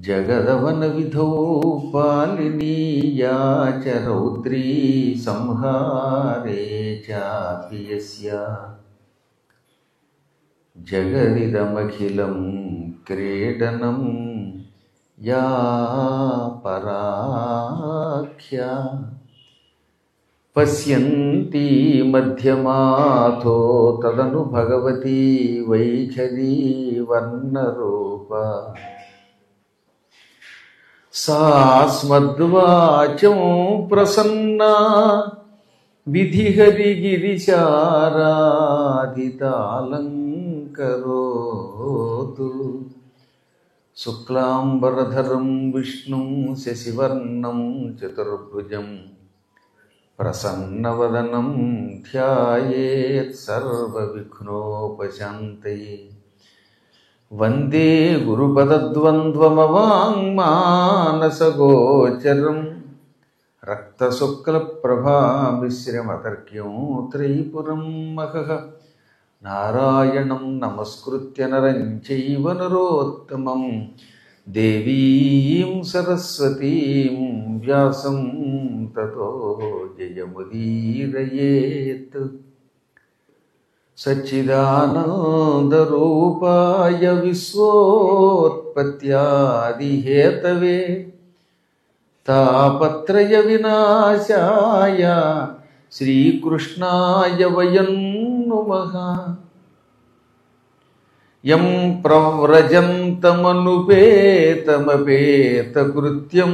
జగదవన విధౌ పాలినీయా చ రౌద్రీ సంహారే చాపి యస్య జగదిదమఖిలం క్రీడనం యా పరాఖ్య పశ్యంతి మధ్యమాథో తదను భగవతి వైఖరీ వర్ణరూప సాస్మద్వాచం ప్రసన్నా విధిహరిగిరిచారాదితాలంకరోతు శుక్లాంబరధరం విష్ణుం శశివర్ణం చతుర్భుజం ప్రసన్నవదనం ధ్యాయేత్ సర్వవిఘ్నోపశాంతయే వందే గురుపదద్వంద్వమవాङ्మానసగోచరం రక్తశుక్లప్రభామిశ్రమతర్క్యం త్రైపురం మహః నారాయణం నమస్కృత్య నరం చైవ నరోత్తమం దేవీం సరస్వతీం వ్యాసం తతో జయముదీరయేత్ సచ్చిదానందరూపాయ విశ్వోత్పత్యాదిహేతవే తాపత్రయ వినాశాయ శ్రీకృష్ణాయ వయం నుమః యం ప్రవ్రజంతమనుపేతమపేతకృత్యం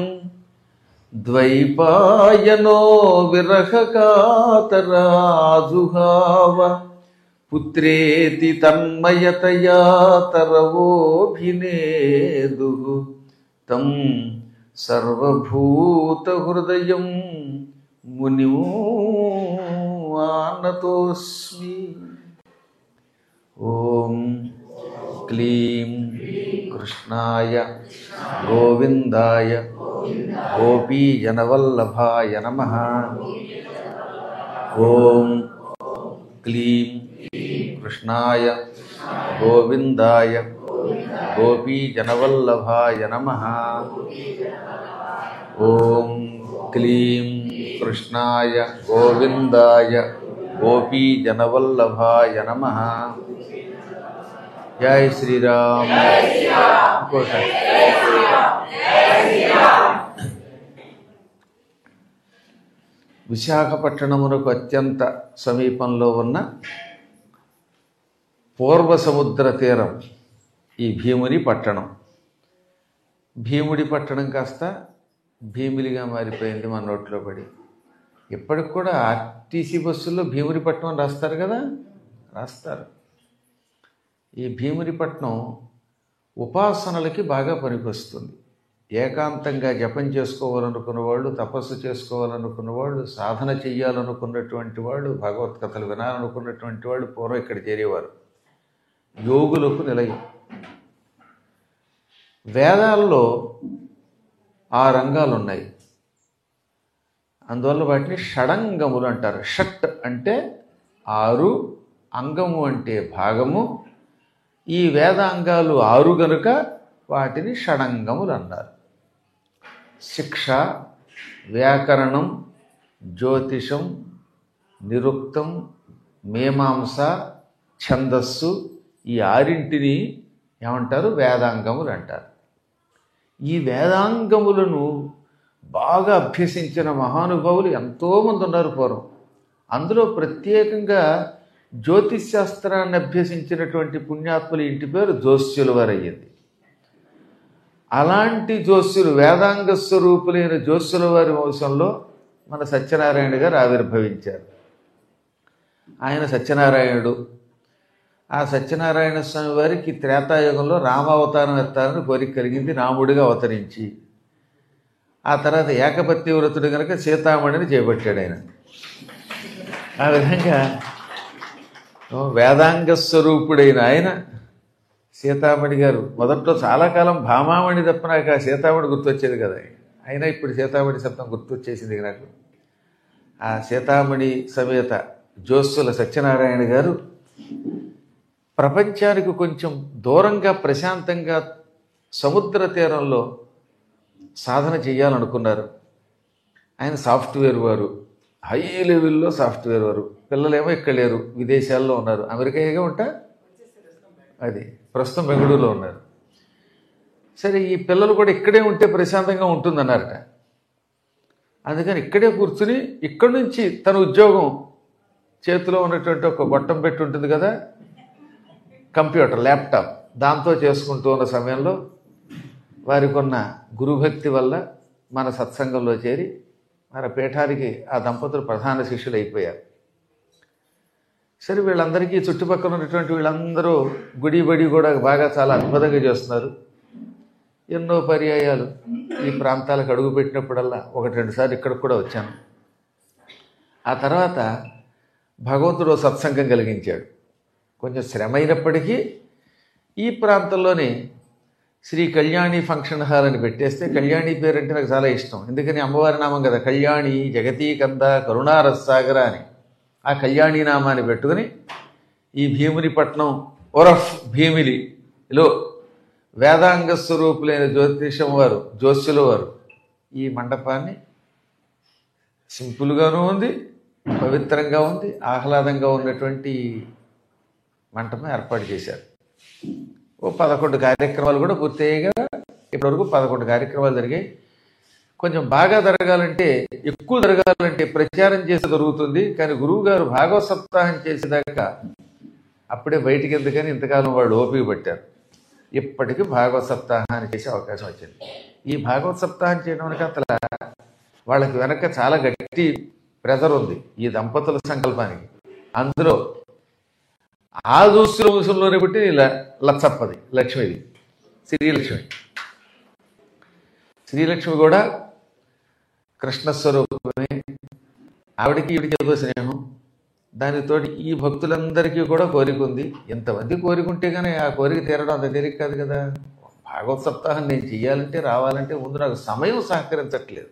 ద్వైపాయనో విరహకాతరాజుహావ పుత్రేతి తన్మయతయా తరవోభినేదు తం సర్వభూతహృదయం మునిమానతోస్మి ఓం క్లీం కృష్ణాయ గోవిందాయ గోపీజనవల్లభాయ నమ ఓం క్లీం కృష్ణాయ గోవిందాయ గోపీజనవల్లభాయ నమ ఓం క్లీం కృష్ణాయ గోవిందాయ గోపీజనవల్లభాయ నమ జై శ్రీరామ్ ఇంకోసారి. విశాఖపట్టణమునకు అత్యంత సమీపంలో ఉన్న పూర్వ సముద్ర తీరం ఈ భీముని పట్టణం భీముడి పట్టణం కాస్త భీమిలిగా మారిపోయింది మన నోట్లో పడి ఇప్పటికి కూడా ఆర్టీసీ బస్సుల్లో భీముడి పట్టణం రాస్తారు కదా రాస్తారు ఈ భీమునిపట్నం ఉపాసనలకి బాగా పనికొస్తుంది ఏకాంతంగా జపం చేసుకోవాలనుకున్న వాళ్ళు తపస్సు చేసుకోవాలనుకున్న వాళ్ళు సాధన చెయ్యాలనుకున్నటువంటి వాళ్ళు భగవత్ కథలు వినాలనుకున్నటువంటి వాళ్ళు పూర్వం ఇక్కడ చేరేవారు యోగులకు నిలయం వేదాల్లో ఆ రంగాలు ఉన్నాయి అందువల్ల వాటిని షడంగములు అంటారు షట్ అంటే ఆరు అంగము అంటే భాగము ఈ వేదాంగాలు ఆరు గనుక వాటిని షడంగములు అన్నారు శిక్ష వ్యాకరణం జ్యోతిషం నిరుక్తం మీమాంస ఛందస్సు ఈ ఆరింటిని ఏమంటారు వేదాంగములు అంటారు ఈ వేదాంగములను బాగా అభ్యసించిన మహానుభావులు ఎంతోమంది ఉన్నారు పూర్వం అందులో ప్రత్యేకంగా జ్యోతిష్ శాస్త్రాన్ని అభ్యసించినటువంటి పుణ్యాత్ముల ఇంటి పేరు జోస్యుల వారు అయ్యింది అలాంటి జోస్యులు వేదాంగ స్వరూపులైన జోస్యుల వారి వంశంలో మన సత్యనారాయణ గారు ఆవిర్భవించారు ఆయన సత్యనారాయణుడు ఆ సత్యనారాయణ స్వామి వారికి త్రేతాయుగంలో రామావతారం ఎత్తాలని కోరిక కలిగింది రాముడిగా అవతరించి ఆ తర్వాత ఏకపత్ని వ్రతుడు కనుక సీతామణిని చేపట్టాడు ఆయన ఆ విధంగా వేదాంగ స్వరూపుడైన ఆయన సీతామణి గారు మొదట్లో చాలా కాలం భామామణి తప్ప నాకు ఆ సీతామణి గుర్తొచ్చేది కదా అయినా ఇప్పుడు సీతామణి శబ్దం గుర్తొచ్చేసింది నాకు ఆ సీతామణి సమేత జోస్సుల సత్యనారాయణ గారు ప్రపంచానికి కొంచెం దూరంగా ప్రశాంతంగా సముద్ర తీరంలో సాధన చేయాలనుకున్నారు ఆయన సాఫ్ట్వేర్ వారు హై లెవెల్లో సాఫ్ట్వేర్ వారు పిల్లలేమో ఇక్కడ లేరు విదేశాల్లో ఉన్నారు అమెరికాగా ఉంటా అది ప్రస్తుతం బెంగళూరులో ఉన్నారు సరే ఈ పిల్లలు కూడా ఇక్కడే ఉంటే ప్రశాంతంగా ఉంటుందన్నారట అందుకని ఇక్కడే కూర్చుని ఇక్కడి నుంచి తన ఉద్యోగం చేతిలో ఉన్నటువంటి ఒక గొట్టం పెట్టి ఉంటుంది కదా కంప్యూటర్ ల్యాప్టాప్ దాంతో చేసుకుంటూ ఉన్న సమయంలో వారికి ఉన్న గురుభక్తి వల్ల మన సత్సంగంలో చేరి మన పీఠానికి ఆ దంపతులు ప్రధాన శిష్యులు అయిపోయారు సరే వీళ్ళందరికీ చుట్టుపక్కల ఉన్నటువంటి వీళ్ళందరూ గుడి బడి కూడా బాగా చాలా అద్భుతంగా చేస్తున్నారు ఎన్నో పర్యాయాలు ఈ ప్రాంతాలకు అడుగు పెట్టినప్పుడల్లా ఒకటి రెండు సార్లు ఇక్కడికి కూడా వచ్చాను ఆ తర్వాత భగవంతుడు ఓ సత్సంగం కలిగించాడు కొంచెం శ్రమ అయినప్పటికీ ఈ ప్రాంతంలోనే శ్రీ కళ్యాణి ఫంక్షన్ హాల్ అని పెట్టేస్తే కళ్యాణి పేరు అంటే నాకు చాలా ఇష్టం ఎందుకని అమ్మవారి నామం కదా కళ్యాణి జగతీకంద కరుణారసాగర అని ఆ కళ్యాణి నామాన్ని పెట్టుకుని ఈ భీమునిపట్నం ఒరఫ్ భీమిలిలో వేదాంగ స్వరూపులైన జ్యోతిషం వారు జ్యోత్స్యుల వారు ఈ మండపాన్ని సింపుల్గానూ ఉంది పవిత్రంగా ఉంది ఆహ్లాదంగా ఉన్నటువంటి మంటపం ఏర్పాటు చేశారు ఓ పదకొండు కార్యక్రమాలు కూడా పూర్తయ్యాయి ఇప్పటివరకు పదకొండు కార్యక్రమాలు జరిగాయి కొంచెం బాగా జరగాలంటే ఎక్కువ జరగాలంటే ప్రచారం చేసి జరుగుతుంది కానీ గురువు గారు భాగవత సప్తాహం చేసేదాకా అప్పుడే బయటికి ఎందుకని ఇంతకాలం వాళ్ళు ఓపిక పట్టారు ఇప్పటికీ భాగవత సప్తాహాన్ని చేసే అవకాశం వచ్చింది ఈ భాగవత సప్తాహం చేయడం వెనక అసలు వాళ్ళకి వెనక చాలా గట్టి ప్రెజర్ ఉంది ఈ దంపతుల సంకల్పానికి అందులో ఆ దూస్తుల వంశంలోనే పుట్టి ల- లచ్చప్పది లక్ష్మిది శ్రీలక్ష్మి శ్రీలక్ష్మి కూడా కృష్ణస్వరూపమే ఆవిడకి ఈవిడికి ఏదో స్నేహం దానితోటి ఈ భక్తులందరికీ కూడా కోరిక ఉంది ఎంతమంది కోరిక ఉంటే కానీ ఆ కోరిక తీరడం అంత తేలిక కాదు కదా భాగవత సప్తాహం నేను చెయ్యాలంటే రావాలంటే ముందు నాకు సమయం సహకరించట్లేదు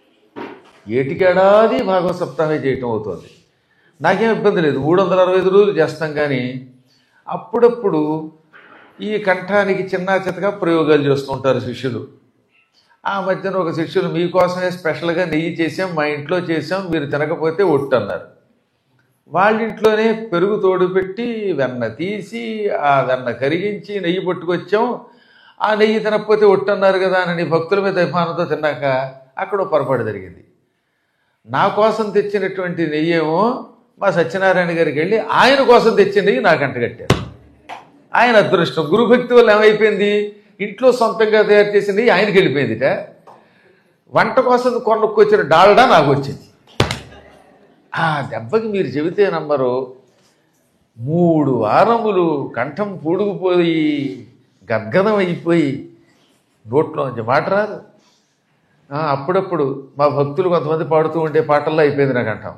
ఏటికేడాది భాగవత సప్తాహం చేయటం అవుతుంది నాకేం ఇబ్బంది లేదు మూడు వందల అరవై ఐదు రోజులు చేస్తాం కానీ అప్పుడప్పుడు ఈ కంఠానికి చిన్న చితగా ప్రయోగాలు చేస్తూ ఉంటారు శిష్యులు ఆ మధ్యన ఒక శిష్యులు మీకోసమే స్పెషల్గా నెయ్యి చేసాం మా ఇంట్లో చేసాం మీరు తినకపోతే ఒట్టు అన్నారు వాళ్ళ ఇంట్లోనే పెరుగు తోడు పెట్టి వెన్న తీసి ఆ వెన్న కరిగించి నెయ్యి పట్టుకొచ్చాం ఆ నెయ్యి తినకపోతే ఒట్టు అన్నారు కదా అని భక్తుల మీద అభిమానంతో తిన్నాక అక్కడ ఓ పొరపాటు జరిగింది నా కోసం తెచ్చినటువంటి నెయ్యేమో మా సత్యనారాయణ గారికి వెళ్ళి ఆయన కోసం తెచ్చిన నెయ్యి నాకు అంటగట్టారు ఆయన అదృష్టం గురుభక్తి వల్ల ఏమైపోయింది ఇంట్లో సొంతంగా తయారు చేసిన నెయ్యి ఆయనకి వెళ్ళిపోయిందిట వంట కోసం కొనుక్కొచ్చిన డాల్డా నాకు వచ్చింది ఆ దెబ్బకి మీరు చెబితే నమ్మరు మూడు వారములు కంఠం పూడుకుపోయి గద్గదం అయిపోయి నోట్లోంచి మాట రాదు ఆ, అప్పుడప్పుడు మా భక్తులు కొంతమంది పాడుతూ ఉండే పాటల్లో అయిపోయింది నా కంఠం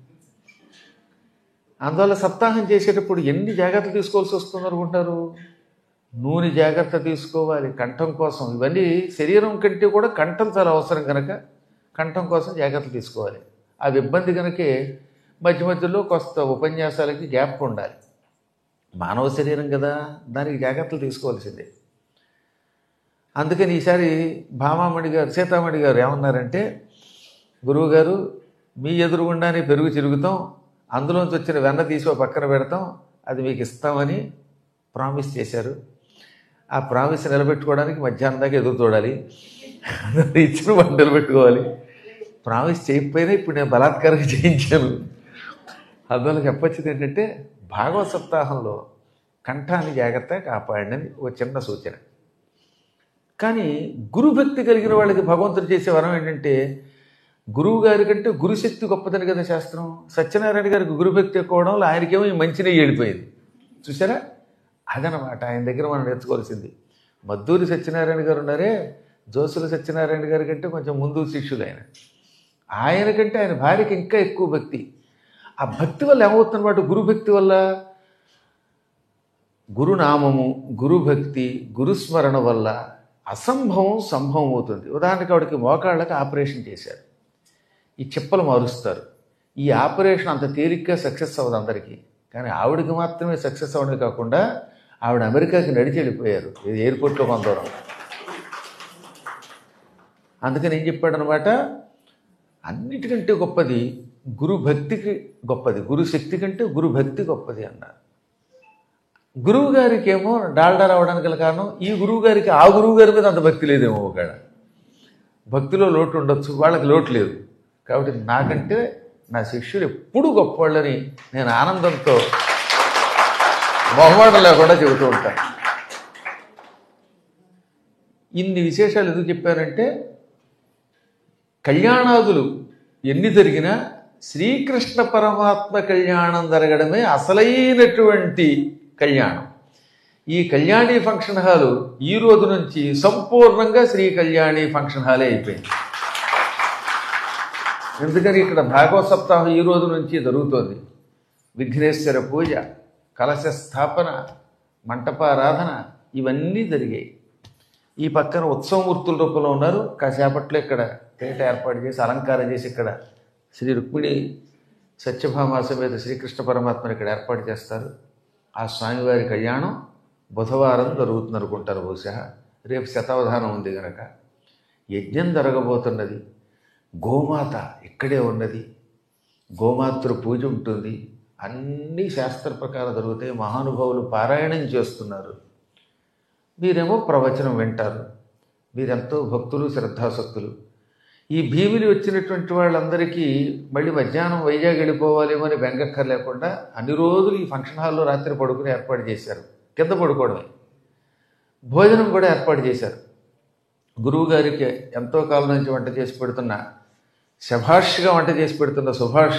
అందువల్ల సప్తాహం చేసేటప్పుడు ఎన్ని జాగ్రత్తలు తీసుకోవాల్సి వస్తుంది అనుకుంటారు నూనె జాగ్రత్త తీసుకోవాలి కంఠం కోసం ఇవన్నీ శరీరం కంటే కూడా కంఠం చాలా అవసరం కనుక కంఠం కోసం జాగ్రత్తలు తీసుకోవాలి అది ఇబ్బంది కనుకే మధ్య మధ్యలో కొత్త ఉపన్యాసాలకి గ్యాప్ ఉండాలి మానవ శరీరం కదా దానికి జాగ్రత్తలు తీసుకోవాల్సిందే అందుకని ఈసారి భామామణి గారు సీతామణి గారు ఏమన్నారంటే గురువుగారు మీ ఎదురుగుండానే పెరుగు చిరుగుతాం అందులోంచి వచ్చిన వెన్న తీసి ఒక పక్కన పెడతాం అది మీకు ఇస్తామని ప్రామిస్ చేశారు ఆ ప్రామిస్ నిలబెట్టుకోవడానికి మధ్యాహ్నం దాకా ఎదురు చూడాలి ఇచ్చిన మాట నిలబెట్టుకోవాలి ప్రామిస్ చేయకపోయినా ఇప్పుడు నేను బలాత్కారంగా చేయించాను అందువల్ల చెప్పొచ్చేది ఏంటంటే భాగవత సప్తాహంలో కంఠాన్ని జాగ్రత్తగా కాపాడండి ఒక చిన్న సూచన కానీ గురుభక్తి కలిగిన వాళ్ళకి భగవంతుడు చేసే వరం ఏంటంటే గురువు గారి కంటే గురుశక్తి గొప్పదని కదా శాస్త్రం సత్యనారాయణ గారికి గురుభక్తి ఎక్కువ అవడంలో ఆయనకేమో ఈ మంచినే వెళ్ళిపోయింది చూసారా అదనమాట ఆయన దగ్గర మనం నేర్చుకోవాల్సింది మద్దూరి సత్యనారాయణ గారు ఉన్నారే జోసుల సత్యనారాయణ గారి కంటే కొంచెం ముందు శిష్యులు ఆయన ఆయన కంటే ఆయన భార్యకి ఇంకా ఎక్కువ భక్తి ఆ భక్తి వల్ల ఏమవుతుందన్నమాట గురుభక్తి వల్ల గురునామము గురుభక్తి గురుస్మరణ వల్ల అసంభవం సంభవం అవుతుంది ఉదాహరణకి ఆవిడకి మోకాళ్ళకి ఆపరేషన్ చేశారు ఈ చిప్పలు మారుస్తారు ఈ ఆపరేషన్ అంత తేలిగ్గా సక్సెస్ అవ్వదు అందరికీ కానీ ఆవిడకి మాత్రమే సక్సెస్ అవ్వడమే కాకుండా ఆవిడ అమెరికాకి నడిచి వెళ్ళిపోయారు ఇది ఎయిర్పోర్ట్లో కొంత దూరం అందుకని ఏం చెప్పాడనమాట అన్నిటికంటే గొప్పది గురు భక్తికి గొప్పది గురు శక్తి కంటే గురు భక్తి గొప్పది అన్నారు గురువు గారికి ఏమో డాల్డా రావడానికి గల కారణం ఈ గురువు గారికి ఆ గురువు గారి మీద అంత భక్తి లేదేమో ఒకవేళ భక్తిలో లోటు ఉండొచ్చు వాళ్ళకి లోటు లేదు కాబట్టి నాకంటే నా శిష్యులు ఎప్పుడూ గొప్పవాళ్ళని నేను ఆనందంతో మొహమాటం లేకుండా చెబుతూ ఉంటాను ఇన్ని విశేషాలు ఎందుకు చెప్పారంటే కళ్యాణాదులు ఎన్ని జరిగినా శ్రీకృష్ణ పరమాత్మ కళ్యాణం జరగడమే అసలైనటువంటి కళ్యాణం ఈ కళ్యాణి ఫంక్షన్ హాలు ఈ రోజు నుంచి సంపూర్ణంగా శ్రీ కళ్యాణి ఫంక్షన్ హాలే అయిపోయింది ఎందుకని ఇక్కడ భాగవత సప్తాహం ఈ రోజు నుంచి జరుగుతోంది విఘ్నేశ్వర పూజ కలశ స్థాపన మంటపారాధన ఇవన్నీ జరిగాయి ఈ పక్కన ఉత్సవమూర్తుల రూపంలో ఉన్నారు కాసేపట్లో ఇక్కడ తేట ఏర్పాటు చేసి అలంకారం చేసి ఇక్కడ శ్రీ రుక్మిణి సత్యభామ సమేత శ్రీకృష్ణ పరమాత్మని ఇక్కడ ఏర్పాటు చేస్తారు ఆ స్వామివారి కళ్యాణం బుధవారం జరుగుతుంది అనుకుంటారు బహుశా రేపు శతావధానం ఉంది గనక యజ్ఞం జరగబోతున్నది గోమాత ఇక్కడే ఉన్నది గోమాతృ పూజ ఉంటుంది అన్ని శాస్త్ర ప్రకారం జరుగుతాయి మహానుభావులు పారాయణం చేస్తున్నారు మీరేమో ప్రవచనం వింటారు మీరెంతో భక్తులు శ్రద్ధాసక్తులు ఈ భీమిలి వచ్చినటువంటి వాళ్ళందరికీ మళ్ళీ మధ్యాహ్నం వైజాగ్ వెళ్ళిపోవాలేమో అని బెంగక్కర్ లేకుండా అన్ని రోజులు ఈ ఫంక్షన్ హాల్లో రాత్రి పడుకుని ఏర్పాటు చేశారు కింద పడుకోవడమే భోజనం కూడా ఏర్పాటు చేశారు గురువు గారికి ఎంతో కాలం నుంచి వంట చేసి పెడుతున్న శభాష్గా వంట చేసి పెడుతున్న సుభాష్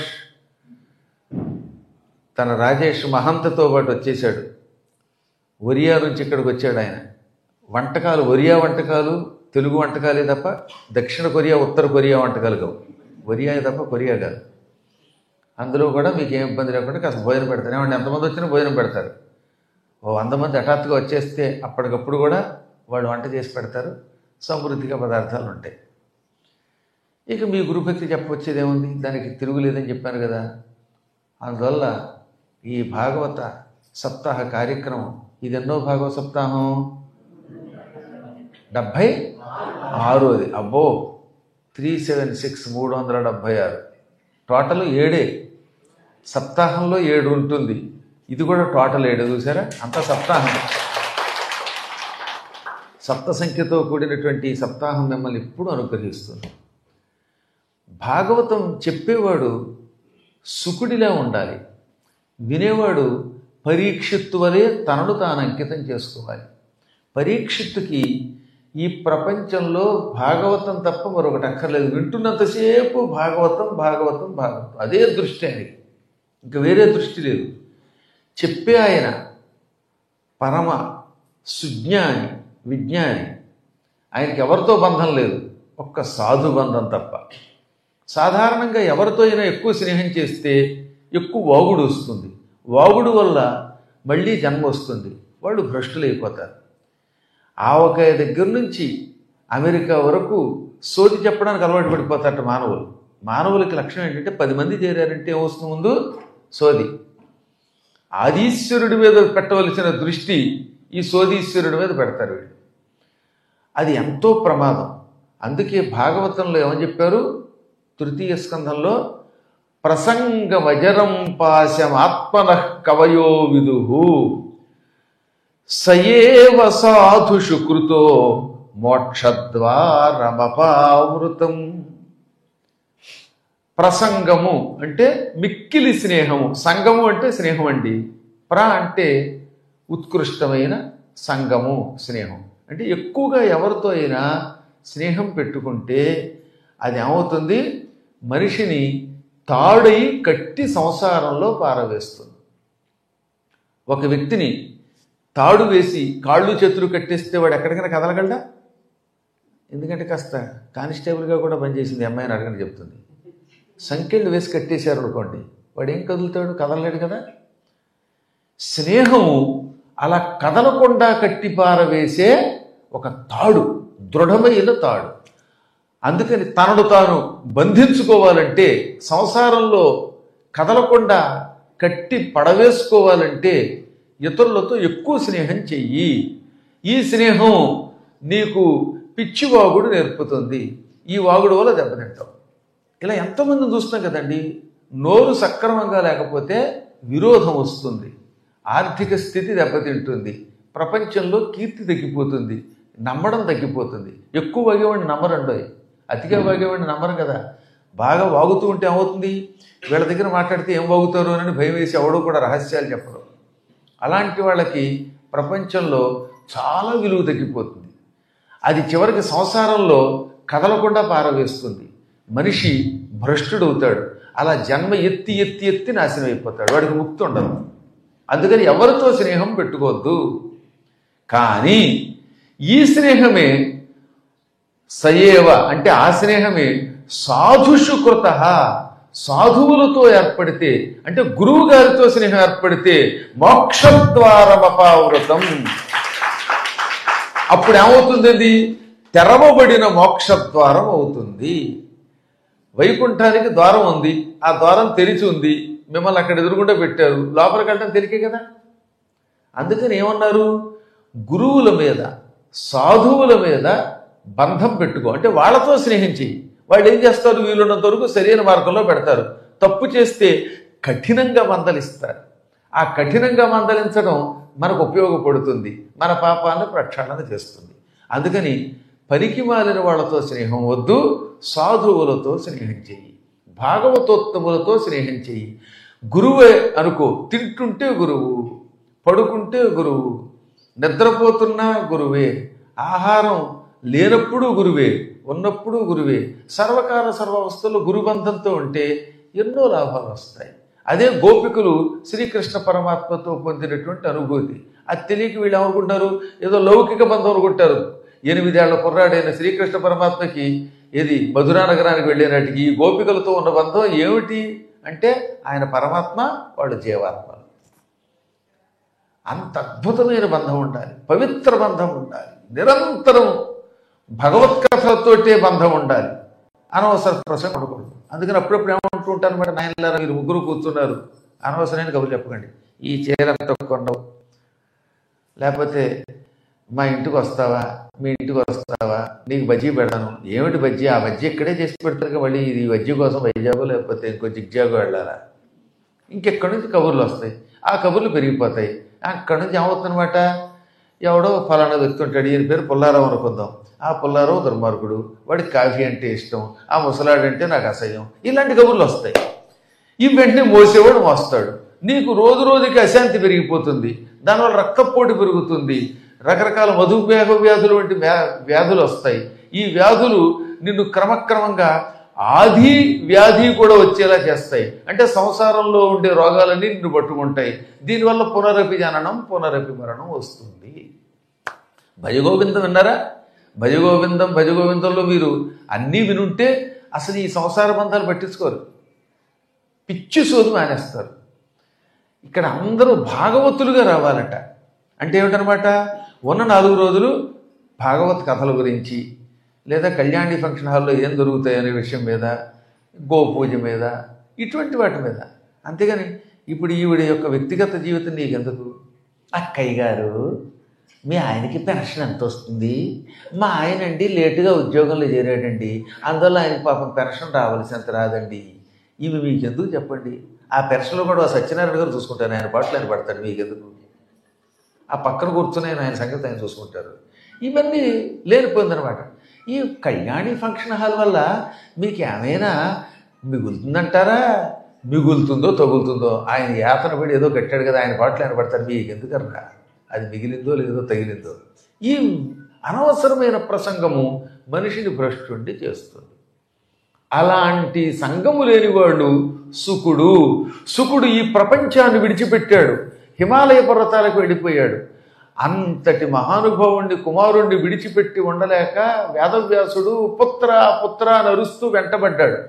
తన రాజేష్ మహంతతో పాటు వచ్చేసాడు ఒరియా నుంచి ఇక్కడికి వచ్చాడు ఆయన వంటకాలు ఒరియా వంటకాలు తెలుగు వంటకాలే తప్ప దక్షిణ కొరియా ఉత్తర కొరియా వంటకాలు కావు ఒరియా తప్ప కొరియా కాదు అందులో కూడా మీకు ఏం ఇబ్బంది లేకుండా కాస్త భోజనం పెడతారు ఏమంటే ఎంతమంది వచ్చినా భోజనం పెడతారు ఓ వంద మంది హఠాత్తుగా వచ్చేస్తే అప్పటికప్పుడు కూడా వాళ్ళు వంట చేసి పెడతారు సమృద్ధిగా పదార్థాలు ఉంటాయి ఇక మీ గురుభక్తి చెప్పవచ్చేది ఏముంది దానికి తిరుగులేదని చెప్పాను కదా అందువల్ల ఈ భాగవత సప్తాహ కార్యక్రమం ఇది ఎన్నో భాగవత సప్తాహం డెబ్భై ఆరోది అబ్బో త్రీ సెవెన్ సిక్స్ మూడు వందల డెబ్భై ఆరు టోటల్ ఏడే సప్తాహంలో ఏడు ఉంటుంది ఇది కూడా టోటల్ ఏడు చూసారా అంత సప్తాహం సప్త సంఖ్యతో కూడినటువంటి ఈ సప్తాహం మిమ్మల్ని ఎప్పుడు అనుగ్రహిస్తుంది భాగవతం చెప్పేవాడు సుకుడిలా ఉండాలి వినేవాడు పరీక్షిత్తు వలె తనను తాను అంకితం చేసుకోవాలి పరీక్షిత్తుకి ఈ ప్రపంచంలో భాగవతం తప్ప మరొకటి అక్కర్లేదు వింటున్నంతసేపు భాగవతం భాగవతం భాగవతం అదే దృష్టి ఆయనకి ఇంకా వేరే దృష్టి లేదు చెప్పే ఆయన పరమ సుజ్ఞాని విజ్ఞాని ఆయనకి ఎవరితో బంధం లేదు ఒక్క సాధు బంధం తప్ప సాధారణంగా ఎవరితో అయినా ఎక్కువ స్నేహం చేస్తే ఎక్కువ వాగుడు వస్తుంది వాగుడు వల్ల మళ్ళీ జన్మ వస్తుంది వాళ్ళు భ్రష్టులైపోతారు ఆవకాయ దగ్గర నుంచి అమెరికా వరకు సోది చెప్పడానికి అలవాటు పడిపోతారట మానవులు మానవులకి లక్ష్యం ఏంటంటే పది మంది చేరారంటే ఏమొస్తుంది ముందు సోది ఆదీశ్వరుడి మీద పెట్టవలసిన దృష్టి ఈ సోదీశ్వరుడి మీద పెడతారు వీళ్ళు అది ఎంతో ప్రమాదం అందుకే భాగవతంలో ఏమని చెప్పారు తృతీయ స్కంధంలో ప్రసంగమజరం పాశమాత్మన కవయో విదుహు సయేవ సాధుషు కృతో మోక్షద్వారమపావృతం ప్రసంగము అంటే మిక్కిలి స్నేహము సంగము అంటే స్నేహం అండి ప్ర అంటే ఉత్కృష్టమైన సంగము స్నేహం అంటే ఎక్కువగా ఎవరితో అయినా స్నేహం పెట్టుకుంటే అది ఏమవుతుంది మనిషిని తాడై కట్టి సంసారంలో పారవేస్తుంది ఒక వ్యక్తిని తాడు వేసి కాళ్ళు చేతులు కట్టేస్తే వాడు ఎక్కడికైనా కదలగలడా ఎందుకంటే కాస్త కానిస్టేబుల్గా కూడా పనిచేసింది ఈ అమ్మాయిని అడగని చెప్తుంది సంఖ్యలు వేసి కట్టేశారు అనుకోండి వాడు ఏం కదులుతాడు కదలలేడు కదా స్నేహము అలా కదలకుండా కట్టి పారవేసే ఒక తాడు దృఢమైన తాడు అందుకని తనను తాను బంధించుకోవాలంటే సంసారంలో కదలకుండా కట్టి పడవేసుకోవాలంటే ఇతరులతో ఎక్కువ స్నేహం చెయ్యి ఈ స్నేహం నీకు పిచ్చివాగుడు నేర్పుతుంది ఈ వాగుడు వల్ల దెబ్బతింటాం ఇలా ఎంతోమందిని చూస్తున్నాం కదండి నోరు సక్రమంగా లేకపోతే విరోధం వస్తుంది ఆర్థిక స్థితి దెబ్బతింటుంది ప్రపంచంలో కీర్తి తగ్గిపోతుంది నమ్మడం తగ్గిపోతుంది ఎక్కువ వాగేవాడిని నమ్మరండోయ్ అతిగా వాగేవాడిని నమ్మరు కదా బాగా వాగుతూ ఉంటే ఏమవుతుంది వీళ్ళ దగ్గర మాట్లాడితే ఏం వాగుతారు అని భయం వేసి ఎవడో కూడా రహస్యాలు చెప్పరు అలాంటి వాళ్ళకి ప్రపంచంలో చాలా విలువ తగ్గిపోతుంది అది చివరికి సంసారంలో కదలకుండా పారవేస్తుంది మనిషి భ్రష్టుడవుతాడు అలా జన్మ ఎత్తి ఎత్తి ఎత్తి నాశనం అయిపోతాడు వాడికి ముక్తి ఉండదు అందుకని ఎవరితో స్నేహం పెట్టుకోవద్దు కానీ ఈ స్నేహమే సయేవ అంటే ఆ స్నేహమే సాధుషు కృత సాధువులతో ఏర్పడితే అంటే గురువు గారితో స్నేహం ఏర్పడితే మోక్షద్వారమపావృతం అప్పుడు ఏమవుతుంది అది తెరవబడిన మోక్షద్వారం అవుతుంది వైకుంఠానికి ద్వారం ఉంది ఆ ద్వారం తెరిచి ఉంది మిమ్మల్ని అక్కడ ఎదురుగుండా పెట్టారు లోపలికి వెళ్ళడం తెలికే కదా అందుకని ఏమన్నారు గురువుల మీద సాధువుల మీద బంధం పెట్టుకో అంటే వాళ్ళతో స్నేహం చెయ్యి వాళ్ళు ఏం చేస్తారు వీలున్నంత వరకు సరైన మార్గంలో పెడతారు తప్పు చేస్తే కఠినంగా మందలిస్తారు ఆ కఠినంగా మందలించడం మనకు ఉపయోగపడుతుంది మన పాపాన్ని ప్రక్షాళన చేస్తుంది అందుకని పనికి మాలిన వాళ్ళతో స్నేహం వద్దు సాధువులతో స్నేహం చెయ్యి భాగవతోత్తములతో స్నేహం చెయ్యి గురువే అనుకో తింటుంటే గురువు పడుకుంటే గురువు నిద్రపోతున్నా గురువే ఆహారం లేనప్పుడు గురువే ఉన్నప్పుడు గురువే సర్వకాల సర్వావస్థలు గురుబంధంతో ఉంటే ఎన్నో లాభాలు వస్తాయి అదే గోపికలు శ్రీకృష్ణ పరమాత్మతో పొందినటువంటి అనుభూతి అది తెలియక వీళ్ళు ఏమనుకుంటారు ఏదో లౌకిక బంధం అనుకుంటారు ఎనిమిదేళ్ల కుర్రాడైన శ్రీకృష్ణ పరమాత్మకి ఏది మధురా నగరానికి వెళ్ళే నాటికి ఈ గోపికలతో ఉన్న బంధం ఏమిటి అంటే ఆయన పరమాత్మ వాడు జీవాత్మ అంత అద్భుతమైన బంధం ఉండాలి పవిత్ర బంధం ఉండాలి నిరంతరం భగవత్కథలతోటే బంధం ఉండాలి అనవసర ప్రసంగం ఉండకూడదు అందుకని అప్పుడప్పుడు ఏమంటూ ఉంటాను అనమాట నాయనలారా మీరు ముగ్గురు కూర్చున్నారు అనవసరమైన కబుర్లు చెప్పకండి ఈ చీర ఎంత కొనవు లేకపోతే మా ఇంటికి వస్తావా మీ ఇంటికి వస్తావా నీకు బజ్జీ పెడతాను ఏమిటి బజ్జీ ఆ బజ్జీ ఇక్కడే చేసి పెడతారు మళ్ళీ ఇది బజ్జీ కోసం వైజాగో లేకపోతే ఇంకో జిగ్జాగో వెళ్ళాలా ఇంకెక్కడి నుంచి కబుర్లు వస్తాయి ఆ కబుర్లు పెరిగిపోతాయి అక్కడి నుంచి ఏమవుతుందన్నమాట ఎవడో ఫలానా వ్యక్తి ఉంటాడు ఈయన పేరు పుల్లారావు అనుకుందాం ఆ పుల్లారావు దుర్మార్గుడు వాడికి కాఫీ అంటే ఇష్టం ఆ ముసలాడంటే నాకు అసహ్యం ఇలాంటి కబుర్లు వస్తాయి ఈ వెంటనే మోసేవాడు మోస్తాడు నీకు రోజు రోజుకి అశాంతి పెరిగిపోతుంది దానివల్ల రక్తపోటు పెరుగుతుంది రకరకాల మధుమేహ వ్యాధులు వంటి వ్యా- వ్యాధులు వస్తాయి ఈ వ్యాధులు నిన్ను క్రమక్రమంగా ఆది వ్యాధి కూడా వచ్చేలా చేస్తాయి అంటే సంసారంలో ఉండే రోగాలన్నీ నిన్ను పట్టుకుంటాయి దీనివల్ల పునరపి జననం పునరపి మరణం వస్తుంది భజగోవిందం విన్నారా భజగోవిందం భజగోవిందంలో మీరు అన్నీ వినుంటే అసలు ఈ సంసార బంధాలు పట్టించుకోరు పిచ్చి సోది మానేస్తారు ఇక్కడ అందరూ భాగవతులుగా రావాలట అంటే ఏమిటనమాట ఉన్న నాలుగు రోజులు భాగవత్ కథల గురించి లేదా కళ్యాణి ఫంక్షన్ హాల్లో ఏం దొరుకుతాయి అనే విషయం మీద గోపూజ మీద ఇటువంటి వాటి మీద అంతేగాని ఇప్పుడు ఈవిడ యొక్క వ్యక్తిగత జీవితం నీకెందుకు అక్కయ్య గారు మీ ఆయనకి పెన్షన్ ఎంత వస్తుంది మా ఆయన అండి లేటుగా ఉద్యోగంలో చేరాడండి అందువల్ల ఆయనకి పాపం పెన్షన్ రావాల్సినంత రాదండి ఇవి మీకెందుకు చెప్పండి ఆ పెన్షన్లో కూడా ఆ సత్యనారాయణ గారు చూసుకుంటారు ఆయన పాటలు ఆయన పడతాడు మీకెందుకు ఆ పక్కన కూర్చుని ఆయన ఆయన సంగతి ఆయన చూసుకుంటారు ఇవన్నీ లేనిపోయిందనమాట ఈ కళ్యాణి ఫంక్షన్ హాల్ వల్ల మీకు ఏమైనా మిగులుతుందంటారా మిగులుతుందో తగులుతుందో ఆయన యాతన పడి ఏదో కట్టాడు కదా ఆయన పాటలు ఆయన పడతారు మీకు ఎందుకన్నా అది మిగిలిందో లేదో తగిలిందో ఈ అనవసరమైన ప్రసంగము మనిషిని భ్రష్టుండి చేస్తుంది అలాంటి సంగము లేనివాడు సుకుడు సుకుడు ఈ ప్రపంచాన్ని విడిచిపెట్టాడు హిమాలయ పర్వతాలకు వెళ్ళిపోయాడు అంతటి మహానుభావుణ్ణి కుమారుణ్ణి విడిచిపెట్టి ఉండలేక వేదవ్యాసుడు పుత్ర పుత్ర అని అరుస్తూ వెంటబడ్డాడు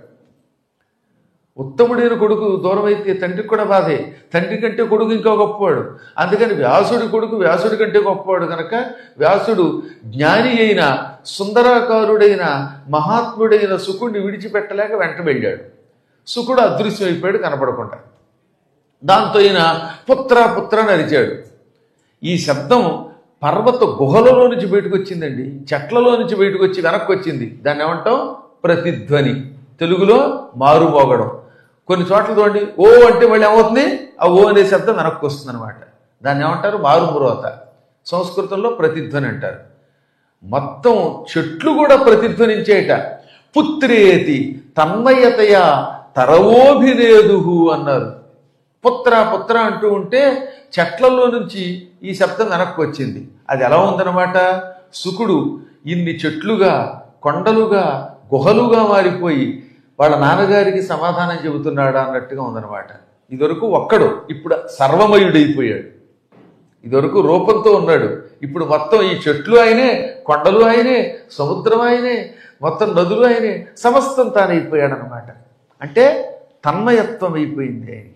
ఉత్తముడైన కొడుకు దూరం అయితే తండ్రికి కూడా బాధే తండ్రి కంటే కొడుకు ఇంకా గొప్పవాడు అందుకని వ్యాసుడి కొడుకు వ్యాసుడి కంటే గొప్పవాడు కనుక వ్యాసుడు జ్ఞాని అయిన సుందరాకారుడైన మహాత్ముడైన సుకుడిని విడిచిపెట్టలేక వెంట వెళ్ళాడు సుకుడు అదృశ్యమైపోయాడు కనపడకుండా దాంతో ఈయన పుత్ర పుత్ర అని అరిచాడు ఈ శబ్దం పర్వత గుహలలో నుంచి బయటకు వచ్చిందండి చెట్లలో నుంచి బయటకు వచ్చి వెనక్కి వచ్చింది దాన్ని ఏమంటాం ప్రతిధ్వని తెలుగులో మారుమోగడం కొన్ని చోట్ల చూడండి ఓ అంటే మళ్ళీ ఏమవుతుంది ఆ ఓ అనే శబ్దం వెనక్కి వస్తుంది అనమాట దాన్ని ఏమంటారు మారుమ్రోత సంస్కృతంలో ప్రతిధ్వని అంటారు మొత్తం చెట్లు కూడా ప్రతిధ్వనించేట పుత్రేతి తన్మయతయ తరవోభిరేదుహు అన్నారు పుత్ర పుత్ర అంటూ ఉంటే చెట్లలో నుంచి ఈ శబ్దం వెనక్కి వచ్చింది అది ఎలా ఉందన్నమాట సుకుడు ఇన్ని చెట్లుగా కొండలుగా గుహలుగా మారిపోయి వాళ్ళ నాన్నగారికి సమాధానం చెబుతున్నాడా అన్నట్టుగా ఉందన్నమాట ఇదివరకు ఒక్కడు ఇప్పుడు సర్వమయుడైపోయాడు ఇదివరకు రూపంతో ఉన్నాడు ఇప్పుడు మొత్తం ఈ చెట్లు ఆయనే కొండలు ఆయనే సముద్రం ఆయనే మొత్తం నదులు ఆయనే సమస్తం తానైపోయాడు అనమాట అంటే తన్మయత్వం అయిపోయింది ఆయనకి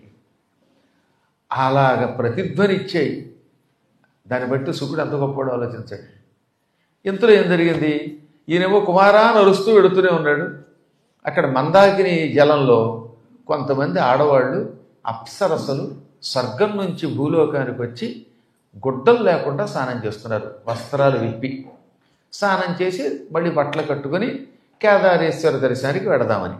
అలాగ ప్రతిధ్వనిచ్చాయి దాన్ని బట్టి సుకుడు ఎంత గొప్పవాడో ఆలోచించండి ఇంతలో ఏం జరిగింది ఈయనేమో కుమారా నరుస్తూ వెడుతూనే ఉన్నాడు అక్కడ మందాకిని జలంలో కొంతమంది ఆడవాళ్ళు అప్సరసలు స్వర్గం నుంచి భూలోకానికి వచ్చి గుడ్డలు లేకుండా స్నానం చేస్తున్నారు వస్త్రాలు విప్పి స్నానం చేసి మళ్ళీ బట్టలు కట్టుకొని కేదారేశ్వర దర్శనానికి వెడదామని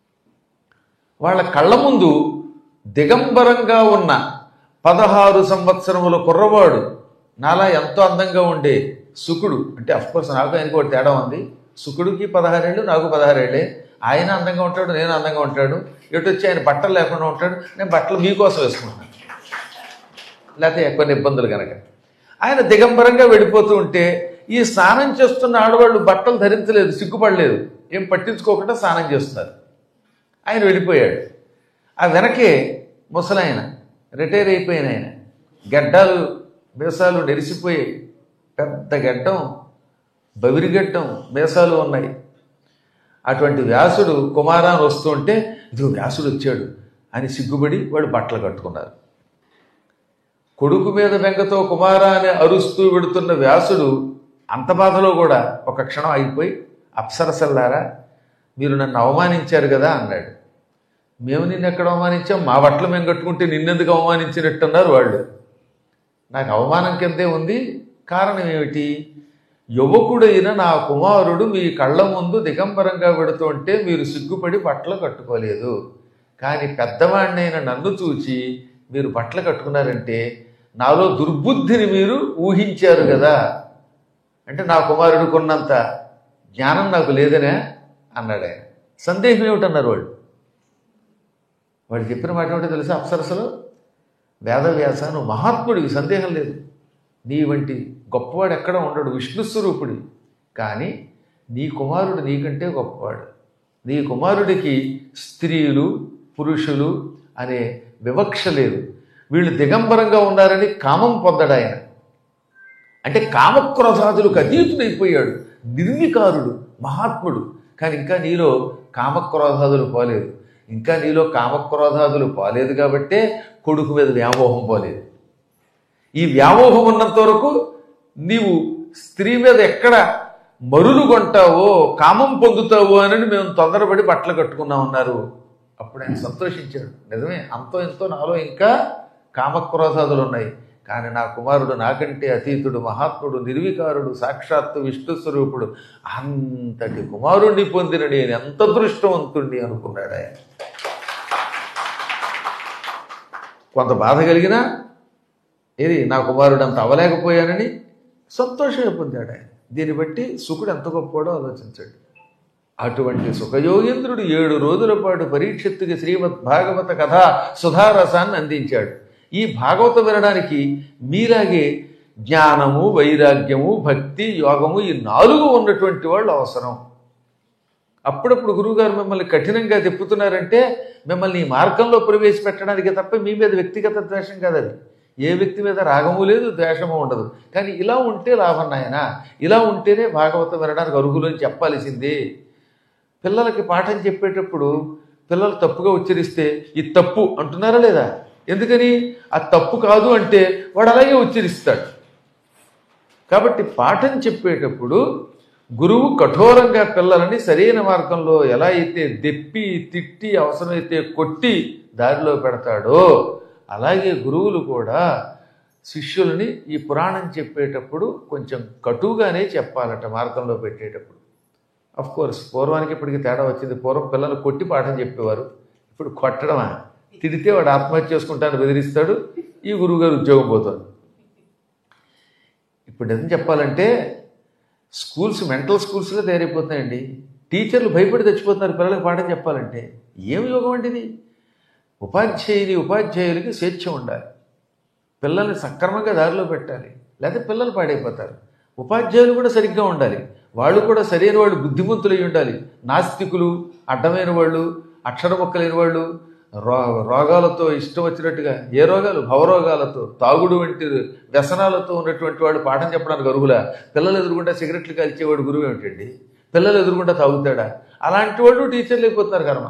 వాళ్ళ కళ్ళ ముందు దిగంబరంగా ఉన్న పదహారు సంవత్సరముల కుర్రవాడు నాలా ఎంతో అందంగా ఉండే సుకుడు అంటే అఫ్కోర్స్ నాకు ఆయనకు ఒకటి తేడా ఉంది సుకుడికి పదహారేళ్ళు నాకు పదహారేళ్ళే ఆయన అందంగా ఉంటాడు నేను అందంగా ఉంటాడు ఎటు వచ్చి ఆయన బట్టలు లేకుండా ఉంటాడు నేను బట్టలు మీకోసం వేసుకుంటాను లేకపోతే కొన్ని ఇబ్బందులు కనుక ఆయన దిగంబరంగా వెళ్ళిపోతూ ఉంటే ఈ స్నానం చేస్తున్న ఆడవాళ్ళు బట్టలు ధరించలేదు సిగ్గుపడలేదు ఏం పట్టించుకోకుండా స్నానం చేస్తున్నారు ఆయన వెళ్ళిపోయాడు ఆ వెనకే ముసలాయన రిటైర్ అయిపోయిన ఆయన గడ్డాలు మీసాలు నెరిసిపోయాయి పెద్ద గడ్డం బవిరిగడ్డం మీసాలు ఉన్నాయి అటువంటి వ్యాసుడు కుమారాన్ని వస్తుంటే ఇదిగో వ్యాసుడు వచ్చాడు అని సిగ్గుపడి వాడు బట్టలు కట్టుకున్నారు కొడుకు మీద బెంగతో కుమారా అని అరుస్తూ వెడుతున్న వ్యాసుడు అంత బాధలో కూడా ఒక క్షణం అయిపోయి అప్సరసల్లారా మీరు నన్ను అవమానించారు కదా అన్నాడు మేము నిన్ను ఎక్కడ అవమానించాం మా బట్టలు మేము కట్టుకుంటే నిన్నెందుకు అవమానించినట్టున్నారు వాళ్ళు నాకు అవమానం కిందే ఉంది కారణం ఏమిటి యువకుడైన నా కుమారుడు మీ కళ్ళ ముందు దిగంబరంగా పెడుతుంటే మీరు సిగ్గుపడి బట్టలు కట్టుకోలేదు కానీ పెద్దవాడినైన నన్ను చూచి మీరు బట్టలు కట్టుకున్నారంటే నాలో దుర్బుద్ధిని మీరు ఊహించారు కదా అంటే నా కుమారుడికున్నంత జ్ఞానం నాకు లేదనే అన్నాడు ఆయన సందేహం ఏమిటన్నారు వాళ్ళు వాడు చెప్పిన మాట ఏమిటో తెలుసా అప్సరసలు వేదవ్యాస నువ్వు మహాత్ముడివి సందేహం లేదు నీ వంటి గొప్పవాడు ఎక్కడ ఉండడు విష్ణు స్వరూపుడి కానీ నీ కుమారుడు నీకంటే గొప్పవాడు నీ కుమారుడికి స్త్రీలు పురుషులు అనే వివక్ష లేదు వీళ్ళు దిగంబరంగా ఉన్నారని కామం పొందడు ఆయన అంటే కామక్రోధాదులకు అతీతుడైపోయాడు నిర్వికారుడు మహాత్ముడు కానీ ఇంకా నీలో కామక్రోధాదులు పోలేదు ఇంకా నీలో కామక్రోధాదులు పోలేదు కాబట్టే కొడుకు మీద వ్యామోహం పోలేదు ఈ వ్యామోహం ఉన్నంత వరకు నీవు స్త్రీ మీద ఎక్కడ మరులు కొంటావో కామం పొందుతావో అని మేము తొందరపడి బట్టలు కట్టుకున్నాం అన్నారు అప్పుడు ఆయన సంతోషించాడు నిజమే అంతో ఎంతో నాలో ఇంకా కామక్రోధాదులు ఉన్నాయి కానీ నా కుమారుడు నాకంటే అతీతుడు మహాత్ముడు నిర్వికారుడు సాక్షాత్తు విష్ణు స్వరూపుడు అంతటి కుమారుణ్ణి పొందిన నేను ఎంత దృష్టవంతుణ్ణి అనుకున్నాడు ఆయన కొంత బాధ కలిగినా ఏది నా కుమారుడు అంత అవ్వలేకపోయానని సంతోషమే పొందాడు ఆయన దీన్ని బట్టి సుఖుడు ఎంత గొప్పవాడో ఆలోచించాడు అటువంటి సుఖయోగేంద్రుడు ఏడు రోజుల పాటు పరీక్షిత్తుకి శ్రీమద్ భాగవత కథ సుధారసాన్ని అందించాడు ఈ భాగవతం వినడానికి మీలాగే జ్ఞానము వైరాగ్యము భక్తి యోగము ఈ నాలుగు ఉన్నటువంటి వాళ్ళు అవసరం అప్పుడప్పుడు గురువుగారు మిమ్మల్ని కఠినంగా తిప్పుతున్నారంటే మిమ్మల్ని ఈ మార్గంలో ప్రవేశపెట్టడానికి తప్ప మీ మీద వ్యక్తిగత ద్వేషం కాదు అది ఏ వ్యక్తి మీద రాగము లేదు ద్వేషము ఉండదు కానీ ఇలా ఉంటే లాభం నాయన ఇలా ఉంటేనే భాగవతం వినడానికి అర్హులు అని చెప్పాల్సిందే పిల్లలకి పాఠం చెప్పేటప్పుడు పిల్లలు తప్పుగా ఉచ్చరిస్తే ఇది తప్పు అంటున్నారా లేదా ఎందుకని ఆ తప్పు కాదు అంటే వాడు అలాగే ఉచ్చరిస్తాడు కాబట్టి పాఠం చెప్పేటప్పుడు గురువు కఠోరంగా పిల్లలని సరైన మార్గంలో ఎలా అయితే దెప్పి తిట్టి అవసరమైతే కొట్టి దారిలో పెడతాడో అలాగే గురువులు కూడా శిష్యుల్ని ఈ పురాణం చెప్పేటప్పుడు కొంచెం కటువుగానే చెప్పాలట మార్గంలో పెట్టేటప్పుడు అఫ్ కోర్స్ పూర్వానికి ఇప్పటికి తేడా వచ్చింది పూర్వం పిల్లలు కొట్టి పాఠం చెప్పేవారు ఇప్పుడు కొట్టడమా తిడితే వాడు ఆత్మహత్య చేసుకుంటాను బెదిరిస్తాడు ఈ గురువుగారు ఉద్యోగం పోతుంది ఇప్పుడు నిజం చెప్పాలంటే స్కూల్స్ మెంటల్ స్కూల్స్లో తయారైపోతున్నాయండి టీచర్లు భయపడి తెచ్చిపోతున్నారు పిల్లలకు పాఠం చెప్పాలంటే ఏం యోగం అండి ఇది ఉపాధ్యాయుని ఉపాధ్యాయులకి స్వేచ్ఛ ఉండాలి పిల్లల్ని సక్రమంగా దారిలో పెట్టాలి లేకపోతే పిల్లలు పాడైపోతారు ఉపాధ్యాయులు కూడా సరిగ్గా ఉండాలి వాళ్ళు కూడా సరైన వాళ్ళు బుద్ధిమంతులై ఉండాలి నాస్తికులు అడ్డమైన వాళ్ళు అక్షర మొక్కలేని వాళ్ళు రో రోగాలతో ఇష్టం వచ్చినట్టుగా ఏ రోగాలు భవరోగాలతో తాగుడు వంటి వ్యసనాలతో ఉన్నటువంటి వాడు పాఠం చెప్పడానికి అరుగులా పిల్లలు ఎదురుగుండా సిగరెట్లు కాల్చేవాడు గురువు ఏమిటండి పిల్లలు ఎదురుగుండా తాగుతాడా అలాంటి వాళ్ళు టీచర్లు అయిపోతున్నారు కర్మ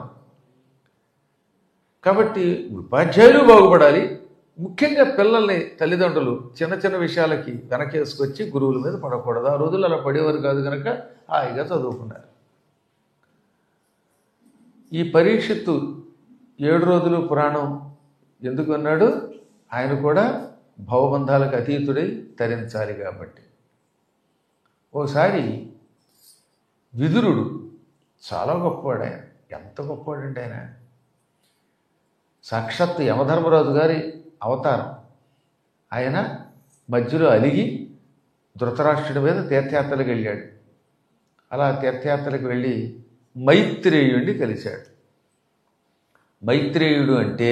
కాబట్టి ఉపాధ్యాయులు బాగుపడాలి ముఖ్యంగా పిల్లల్ని తల్లిదండ్రులు చిన్న చిన్న విషయాలకి వెనకేసుకొచ్చి గురువుల మీద పడకూడదు ఆ రోజుల్లో అలా పడేవారు కాదు కనుక హాయిగా చదువుకున్నారు ఈ పరీక్షిత్తు ఏడు రోజులు పురాణం ఎందుకు అన్నాడు ఆయన కూడా భవబంధాలకు అతీతుడై తరించాలి కాబట్టి ఓసారి విదురుడు చాలా గొప్పవాడు ఆయన ఎంత గొప్పవాడండి ఆయన సాక్షాత్ యమధర్మరాజు గారి అవతారం ఆయన మధ్యలో అలిగి ధృతరాష్ట్రుడి మీద తీర్థయాత్రలకు వెళ్ళాడు అలా తీర్థయాత్రలకు వెళ్ళి మైత్రేయుడిని కలిశాడు మైత్రేయుడు అంటే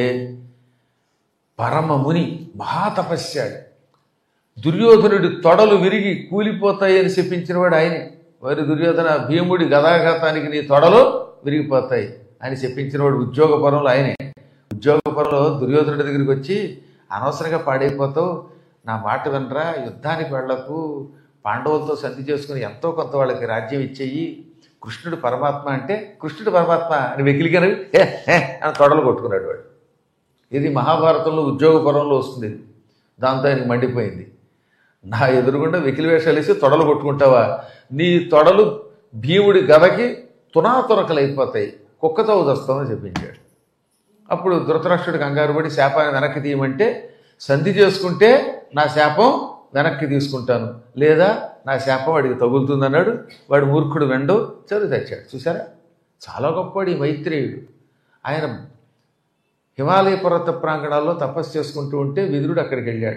పరమముని మహాతపస్యాడు దుర్యోధనుడి తొడలు విరిగి కూలిపోతాయని చెప్పించినవాడు ఆయనే వారి దుర్యోధన భీముడి గదాఘాతానికి నీ తొడలు విరిగిపోతాయి అని చెప్పించినవాడు ఉద్యోగ పరంలో ఆయనే ఉద్యోగ పరంలో దుర్యోధనుడి దగ్గరికి వచ్చి అనవసరంగా పాడైపోతావు నా మాట వినరా యుద్ధానికి వెళ్ళకు పాండవులతో సంధి చేసుకుని ఎంతో కొంత వాళ్ళకి రాజ్యం ఇచ్చేయి కృష్ణుడు పరమాత్మ అంటే కృష్ణుడు పరమాత్మ అని వెకిలిగాను ఏ ఏ అని తొడలు కొట్టుకున్నాడు వాడు ఇది మహాభారతంలో ఉద్యోగ పరంలో వస్తుంది దాంతో ఆయనకి మండిపోయింది నా ఎదురుగుండా వెకిలి వేషాలు వేసి తొడలు కొట్టుకుంటావా నీ తొడలు భీముడి గదకి తునాతునకలైపోతాయి కుక్కతో ఉదస్తామని చెప్పించాడు అప్పుడు ధృతరాష్ట్రుడి కంగారు పడి శాపాన్ని వెనక్కి తీయమంటే సంధి చేసుకుంటే నా శాపం వెనక్కి తీసుకుంటాను లేదా నా శాపం వాడికి తగులుతుందన్నాడు వాడు మూర్ఖుడు వెండు చదువు తెచ్చాడు చూసారా చాలా గొప్పవాడు ఈ మైత్రేయుడు ఆయన హిమాలయ పర్వత ప్రాంగణాల్లో తపస్సు చేసుకుంటూ ఉంటే విదురుడు అక్కడికి వెళ్ళాడు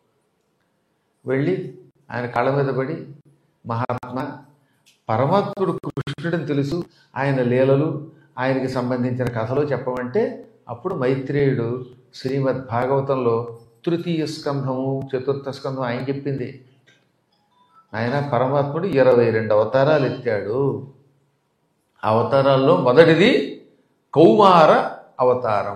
వెళ్ళి ఆయన కళ్ళ మీద పడి మహాత్మా పరమాత్ముడు కృష్ణుడని తెలుసు ఆయన లీలలు ఆయనకి సంబంధించిన కథలు చెప్పమంటే అప్పుడు మైత్రేయుడు శ్రీమద్ భాగవతంలో తృతీయ స్కంధము చతుర్థ స్కంధం ఆయన చెప్పింది ఆయన పరమాత్ముడు ఇరవై రెండు అవతారాలు ఎత్తాడు ఆ అవతారాల్లో మొదటిది కౌమార అవతారం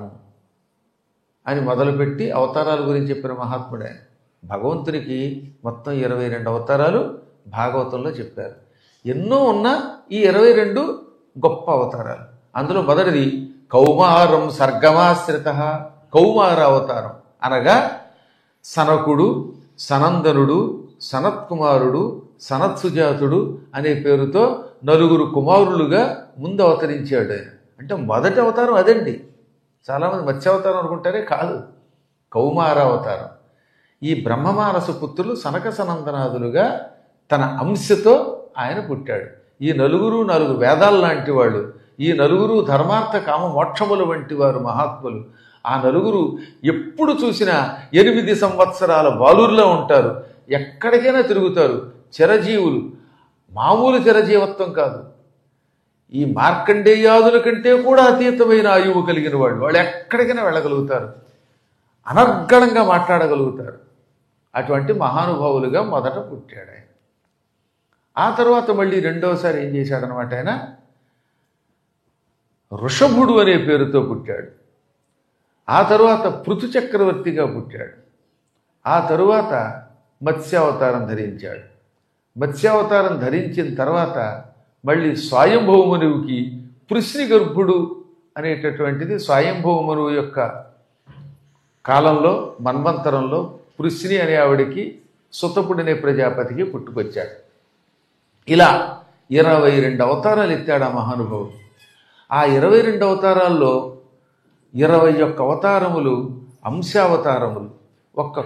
అని మొదలుపెట్టి అవతారాల గురించి చెప్పిన మహాత్ముడే భగవంతునికి మొత్తం ఇరవై రెండు అవతారాలు భాగవతంలో చెప్పారు ఎన్నో ఉన్న ఈ ఇరవై రెండు గొప్ప అవతారాలు అందులో మొదటిది కౌమారం సర్గమాశ్రిత కౌమార అవతారం అనగా సనకుడు సనందనుడు సనత్కుమారుడు సనత్సుజాతుడు అనే పేరుతో నలుగురు కుమారులుగా ముందు అవతరించాడు ఆయన అంటే మొదటి అవతారం అదండి చాలామంది మత్స్యావతారం అనుకుంటారే కాదు కౌమార అవతారం ఈ బ్రహ్మమానస పుత్రులు సనక సనందనాదులుగా తన అంశతో ఆయన పుట్టాడు ఈ నలుగురు నాలుగు వేదాలు లాంటి వాళ్ళు ఈ నలుగురు ధర్మార్థ కామ మోక్షముల వంటి వారు మహాత్ములు ఆ నలుగురు ఎప్పుడు చూసినా ఎనిమిది సంవత్సరాల బాలుర్లో ఉంటారు ఎక్కడికైనా తిరుగుతారు చిరజీవులు మామూలు చిరజీవత్వం కాదు ఈ మార్కండేయాదుల కంటే కూడా అతీతమైన ఆయువు కలిగిన వాళ్ళు వాళ్ళు ఎక్కడికైనా వెళ్ళగలుగుతారు అనర్గళంగా మాట్లాడగలుగుతారు అటువంటి మహానుభావులుగా మొదట పుట్టాడు ఆయన ఆ తర్వాత మళ్ళీ రెండవసారి ఏం చేశాడనమాట ఆయన వృషభుడు అనే పేరుతో పుట్టాడు ఆ తరువాత పృథు చక్రవర్తిగా పుట్టాడు ఆ తరువాత మత్స్యావతారం ధరించాడు మత్స్యావతారం ధరించిన తర్వాత మళ్ళీ స్వయంభౌమనువుకి పృశ్ని గర్భుడు అనేటటువంటిది స్వయంభౌమనువు యొక్క కాలంలో మన్వంతరంలో పృశ్ని అనే ఆవిడికి సుతపుడనే ప్రజాపతికి పుట్టుకొచ్చాడు ఇలా ఇరవై రెండు అవతారాలు ఎత్తాడు ఆ మహానుభావుడు ఆ ఇరవై రెండు అవతారాల్లో ఇరవై ఒక్క అవతారములు అంశావతారములు ఒక్క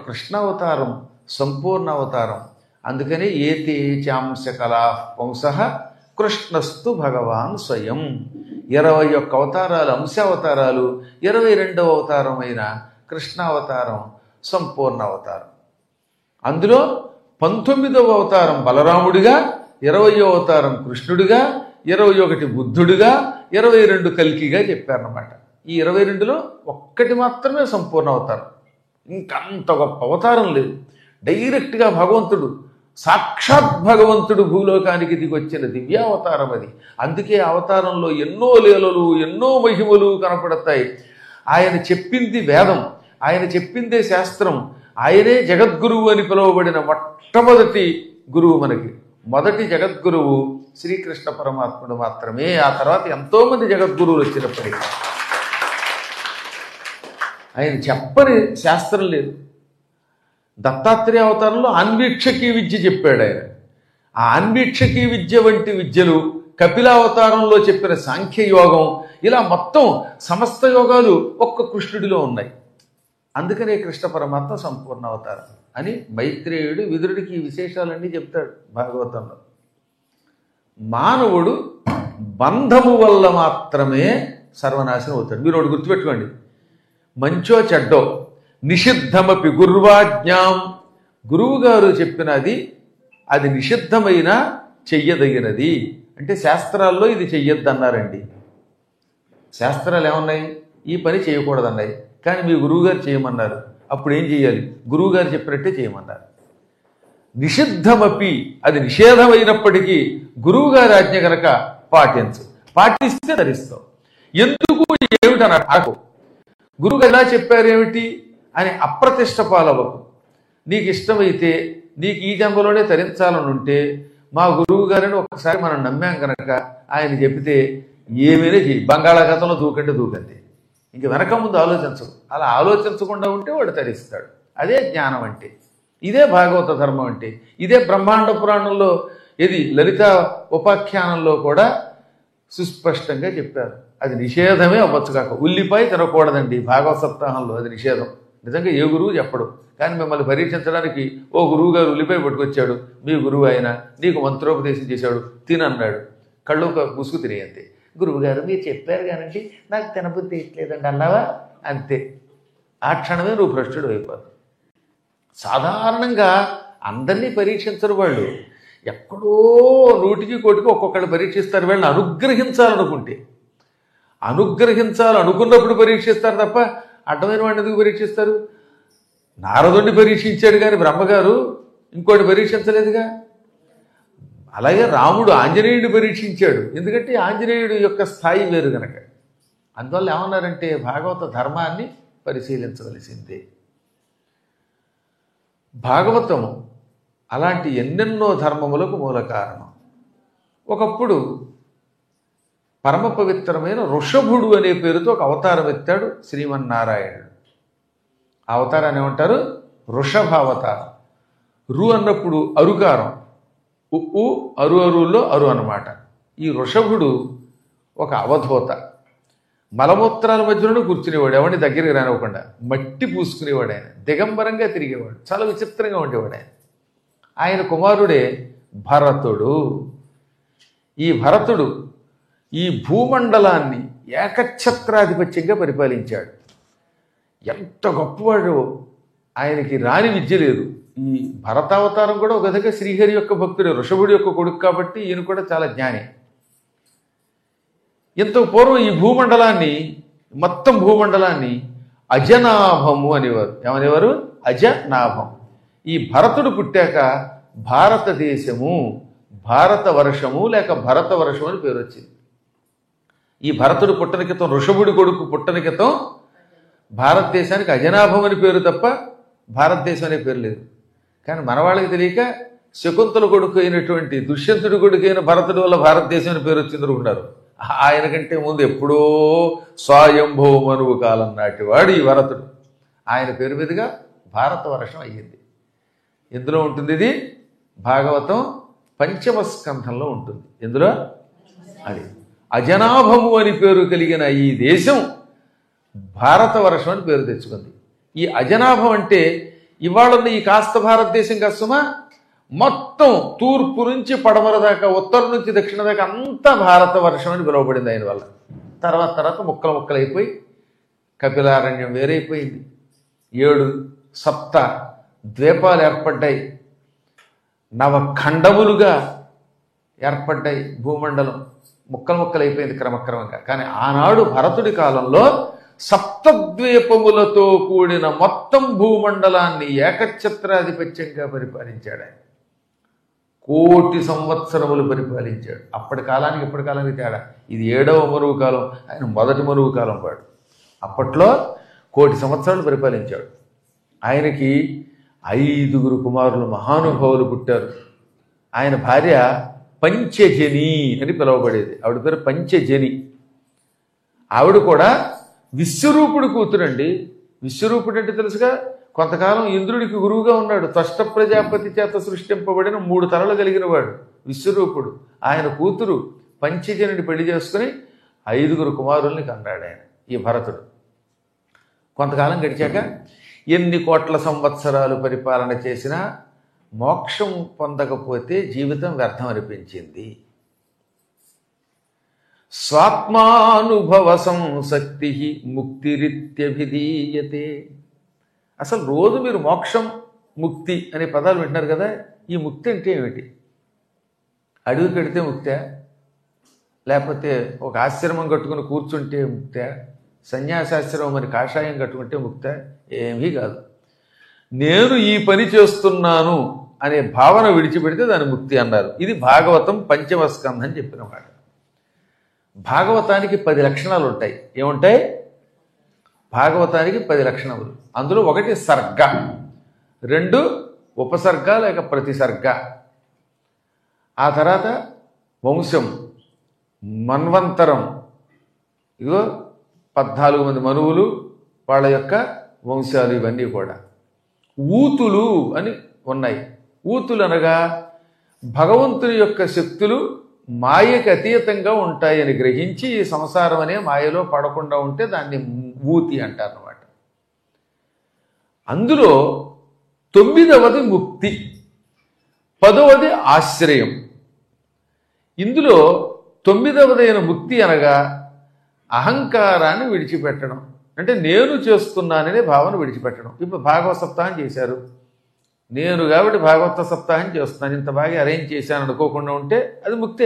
కృష్ణావతారం సంపూర్ణ అవతారం అందుకని ఏతే చాంశ కళా వంశ కృష్ణస్తు భగవాన్ స్వయం ఇరవై ఒక్క అవతారాలు అంశావతారాలు ఇరవై రెండవ అవతారమైన కృష్ణావతారం సంపూర్ణ అవతారం అందులో పంతొమ్మిదవ అవతారం బలరాముడిగా ఇరవయో అవతారం కృష్ణుడిగా ఇరవై ఒకటి బుద్ధుడిగా ఇరవై రెండు కల్కిగా చెప్పారన్నమాట ఈ ఇరవై రెండులో ఒక్కటి మాత్రమే సంపూర్ణ అవతారం ఇంకంత గొప్ప అవతారం లేదు డైరెక్ట్గా భగవంతుడు సాక్షాత్ భగవంతుడు భూలోకానికి దిగొచ్చిన దివ్యావతారం అది అందుకే ఆ అవతారంలో ఎన్నో లీలలు ఎన్నో మహిమలు కనపడతాయి ఆయన చెప్పింది వేదం ఆయన చెప్పిందే శాస్త్రం ఆయనే జగద్గురువు అని పిలువబడిన మొట్టమొదటి గురువు మనకి మొదటి జగద్గురువు శ్రీకృష్ణ పరమాత్ముడు మాత్రమే ఆ తర్వాత ఎంతోమంది జగద్గురువులు వచ్చినప్పటికీ ఆయన చెప్పని శాస్త్రం లేదు దత్తాత్రేయ అవతారంలో అన్వీక్షకీ విద్య చెప్పాడు ఆయన ఆ అన్వీక్షకీ విద్య వంటి విద్యలు కపిలావతారంలో చెప్పిన సాంఖ్యయోగం ఇలా మొత్తం సమస్త యోగాలు ఒక్క కృష్ణుడిలో ఉన్నాయి అందుకనే కృష్ణ పరమాత్మ సంపూర్ణ అవతారం అని మైత్రేయుడు విదురుడికి ఈ విశేషాలన్నీ చెప్తాడు భాగవతంలో మానవుడు బంధము వల్ల మాత్రమే సర్వనాశనం అవుతాడు మీరు ఒకటి గుర్తుపెట్టుకోండి మంచో చెడ్డో నిషిద్ధమపి గుర్వాజ్ఞాం గురువు గారు చెప్పినది అది నిషిద్ధమైన చెయ్యదగినది అంటే శాస్త్రాల్లో ఇది చెయ్యొద్దన్నారండి శాస్త్రాలు ఏమన్నాయి ఈ పని చేయకూడదన్నాయి కానీ మీ గురువుగారు చేయమన్నారు అప్పుడు ఏం చేయాలి గురువుగారు చెప్పినట్టే చేయమన్నారు నిషిద్ధమపి అది నిషేధమైనప్పటికీ గురువుగారి ఆజ్ఞ గనక పాటించు పాటిస్తే ధరిస్తావు ఎందుకు ఏమిటన నాకు గురువు ఎలా చెప్పారు ఏమిటి అని అప్రతిష్ట పాలవకు నీకు ఇష్టమైతే నీకు ఈ జన్మలోనే తరించాలని ఉంటే మా గురువు గారిని ఒకసారి మనం నమ్మాం కనుక ఆయన చెబితే ఏమైనా చెయ్యి బంగాళాఖాతంలో దూకంటే దూకండి ఇంక వెనక ముందు ఆలోచించదు అలా ఆలోచించకుండా ఉంటే వాడు తరిస్తాడు అదే జ్ఞానం అంటే ఇదే భాగవత ధర్మం అంటే ఇదే బ్రహ్మాండ పురాణంలో ఇది లలిత ఉపాఖ్యానంలో కూడా సుస్పష్టంగా చెప్పారు అది నిషేధమే అవ్వచ్చు కాక ఉల్లిపాయ తినకూడదండి భాగవత సప్తాహంలో అది నిషేధం నిజంగా ఏ గురువు చెప్పడు కానీ మిమ్మల్ని పరీక్షించడానికి ఓ గురువు గారు ఉల్లిపాయ పట్టుకొచ్చాడు మీ గురువు ఆయన నీకు మంత్రోపదేశం చేశాడు తినన్నాడు కళ్ళు ఒక ముసుగు తినేయంతే గురువుగారు మీరు చెప్పారు కానండి నాకు తినబుద్ధి ఇట్లేదండి అన్నావా అంతే ఆ క్షణమే నువ్వు భ్రష్టుడు అయిపోతావు సాధారణంగా అందరినీ పరీక్షించరు వాళ్ళు ఎక్కడో నూటికి కోటికి ఒక్కొక్కళ్ళు పరీక్షిస్తారు వీళ్ళని అనుగ్రహించాలనుకుంటే అనుగ్రహించాలనుకున్నప్పుడు పరీక్షిస్తారు తప్ప అడ్డమైన వాడిని ఎందుకు పరీక్షిస్తారు నారదుడిని పరీక్షించాడు కానీ బ్రహ్మగారు ఇంకోటి పరీక్షించలేదుగా అలాగే రాముడు ఆంజనేయుడిని పరీక్షించాడు ఎందుకంటే ఆంజనేయుడు యొక్క స్థాయి వేరు గనక అందువల్ల ఏమన్నారంటే భాగవత ధర్మాన్ని పరిశీలించవలసిందే భాగవతం అలాంటి ఎన్నెన్నో ధర్మములకు మూల కారణం ఒకప్పుడు పరమ పవిత్రమైన ఋషభుడు అనే పేరుతో ఒక అవతారం ఎత్తాడు శ్రీమన్నారాయణుడు ఆ అవతారాన్ని ఏమంటారు వృషభ అవతారం రు అన్నప్పుడు అరుకారం ఉప్పు అరు అరుల్లో అరు అన్నమాట ఈ వృషభుడు ఒక అవధూత మలమూత్రాల మధ్యలోనే కూర్చునేవాడు ఎవరిని దగ్గరికి రానివ్వకుండా మట్టి పూసుకునేవాడు ఆయన దిగంబరంగా తిరిగేవాడు చాలా విచిత్రంగా ఉండేవాడు ఆయన ఆయన కుమారుడే భరతుడు ఈ భరతుడు ఈ భూమండలాన్ని ఏకఛత్రాధిపత్యంగా పరిపాలించాడు ఎంత గొప్పవాడు ఆయనకి రాని విద్య లేదు ఈ భరతావతారం కూడా ఒక విధంగా శ్రీహరి యొక్క భక్తుడు ఋషభుడి యొక్క కొడుకు కాబట్టి ఈయన కూడా చాలా జ్ఞాని ఇంత పూర్వం ఈ భూమండలాన్ని మొత్తం భూమండలాన్ని అజనాభము అనేవారు ఏమనేవారు అజనాభం ఈ భరతుడు పుట్టాక భారతదేశము భారత వర్షము లేక భరత వర్షం అని పేరు వచ్చింది ఈ భరతుడు పుట్టని క్రితం ఋషభుడి కొడుకు పుట్టని క్రితం భారతదేశానికి అజనాభం అని పేరు తప్ప భారతదేశం అనే పేరు లేదు కానీ మన వాళ్ళకి తెలియక శకుంతల కొడుకు అయినటువంటి దుష్యంతుడి కొడుకు అయిన భరతుడి వల్ల భారతదేశం అని పేరు వచ్చింది అనుకున్నారు ఆయన కంటే ముందు ఎప్పుడో స్వయంభవ మనువు కాలం నాటివాడు ఈ భరతుడు ఆయన పేరు మీదుగా భారత వర్షం అయ్యింది ఎందులో ఉంటుంది ఇది భాగవతం పంచమ స్కంధంలో ఉంటుంది ఎందులో అది అజనాభము అని పేరు కలిగిన ఈ దేశం భారత వర్షం అని పేరు తెచ్చుకుంది ఈ అజనాభం అంటే ఇవాళ ఉన్న ఈ కాస్త భారతదేశం కష్టమా మొత్తం తూర్పు నుంచి పడమర దాకా ఉత్తరం నుంచి దక్షిణ దాకా అంతా భారత వర్షం అని పిలువబడింది ఆయన వల్ల తర్వాత తర్వాత ముక్కలు ముక్కలు అయిపోయి కపిలారణ్యం వేరైపోయింది ఏడు సప్త ద్వీపాలు ఏర్పడ్డాయి నవఖండములుగా ఏర్పడ్డాయి భూమండలం ముక్కలు ముక్కలు అయిపోయింది క్రమక్రమంగా కానీ ఆనాడు భరతుడి కాలంలో సప్తద్వీపములతో కూడిన మొత్తం భూమండలాన్ని ఏకఛత్రాధిపత్యంగా పరిపాలించాడు ఆయన కోటి సంవత్సరములు పరిపాలించాడు అప్పటి కాలానికి ఇప్పటి కాలానికి తేడా ఇది ఏడవ మరువు కాలం ఆయన మొదటి మరువు కాలం వాడు అప్పట్లో కోటి సంవత్సరాలు పరిపాలించాడు ఆయనకి ఐదుగురు కుమారులు మహానుభావులు పుట్టారు ఆయన భార్య పంచజని అని పిలువబడేది ఆవిడ పేరు పంచజని ఆవిడ కూడా విశ్వరూపుడు కూతురండి విశ్వరూపుడు అంటే తెలుసుగా కొంతకాలం ఇంద్రుడికి గురువుగా ఉన్నాడు త్వష్ట ప్రజాపతి చేత సృష్టింపబడిన మూడు తలలు కలిగిన వాడు విశ్వరూపుడు ఆయన కూతురు పంచజనుడి పెళ్లి చేసుకుని ఐదుగురు కుమారుల్ని కన్నాడు ఆయన ఈ భరతుడు కొంతకాలం గడిచాక ఎన్ని కోట్ల సంవత్సరాలు పరిపాలన చేసినా మోక్షం పొందకపోతే జీవితం వ్యర్థం అనిపించింది స్వాత్మానుభవ సంసక్తి ముక్తిరిత్యభిధీయతే అసలు రోజు మీరు మోక్షం ముక్తి అనే పదాలు వింటున్నారు కదా ఈ ముక్తి అంటే ఏమిటి అడుగు కడితే ముక్తే లేకపోతే ఒక ఆశ్రమం కట్టుకుని కూర్చుంటే ముక్తే సన్యాసాశ్రమం మరి కాషాయం కట్టుకుంటే ముక్తే ఏమీ కాదు నేను ఈ పని చేస్తున్నాను అనే భావన విడిచిపెడితే దాని ముక్తి అన్నారు ఇది భాగవతం పంచమ స్కంధం చెప్పిన మాట భాగవతానికి పది లక్షణాలు ఉంటాయి ఏముంటాయి భాగవతానికి పది లక్షణములు అందులో ఒకటి సర్గ రెండు ఉపసర్గ లేక ప్రతిసర్గ ఆ తర్వాత వంశం మన్వంతరం ఇదిగో పద్నాలుగు మంది మనువులు వాళ్ళ యొక్క వంశాలు ఇవన్నీ కూడా ఊతులు అని ఉన్నాయి ఊతులు అనగా భగవంతుని యొక్క శక్తులు మాయకి అతీతంగా ఉంటాయని గ్రహించి ఈ సంసారం అనే మాయలో పడకుండా ఉంటే దాన్ని ఊతి అంటారు అన్నమాట అందులో తొమ్మిదవది ముక్తి పదవది ఆశ్రయం ఇందులో తొమ్మిదవదైన ముక్తి అనగా అహంకారాన్ని విడిచిపెట్టడం అంటే నేను చేస్తున్నాననే భావన విడిచిపెట్టడం ఇప్పుడు భాగవత సప్తాహం చేశారు నేను కాబట్టి భాగవత సప్తాహం చేస్తున్నాను ఇంత బాగా అరేంజ్ చేశాను అనుకోకుండా ఉంటే అది ముక్తే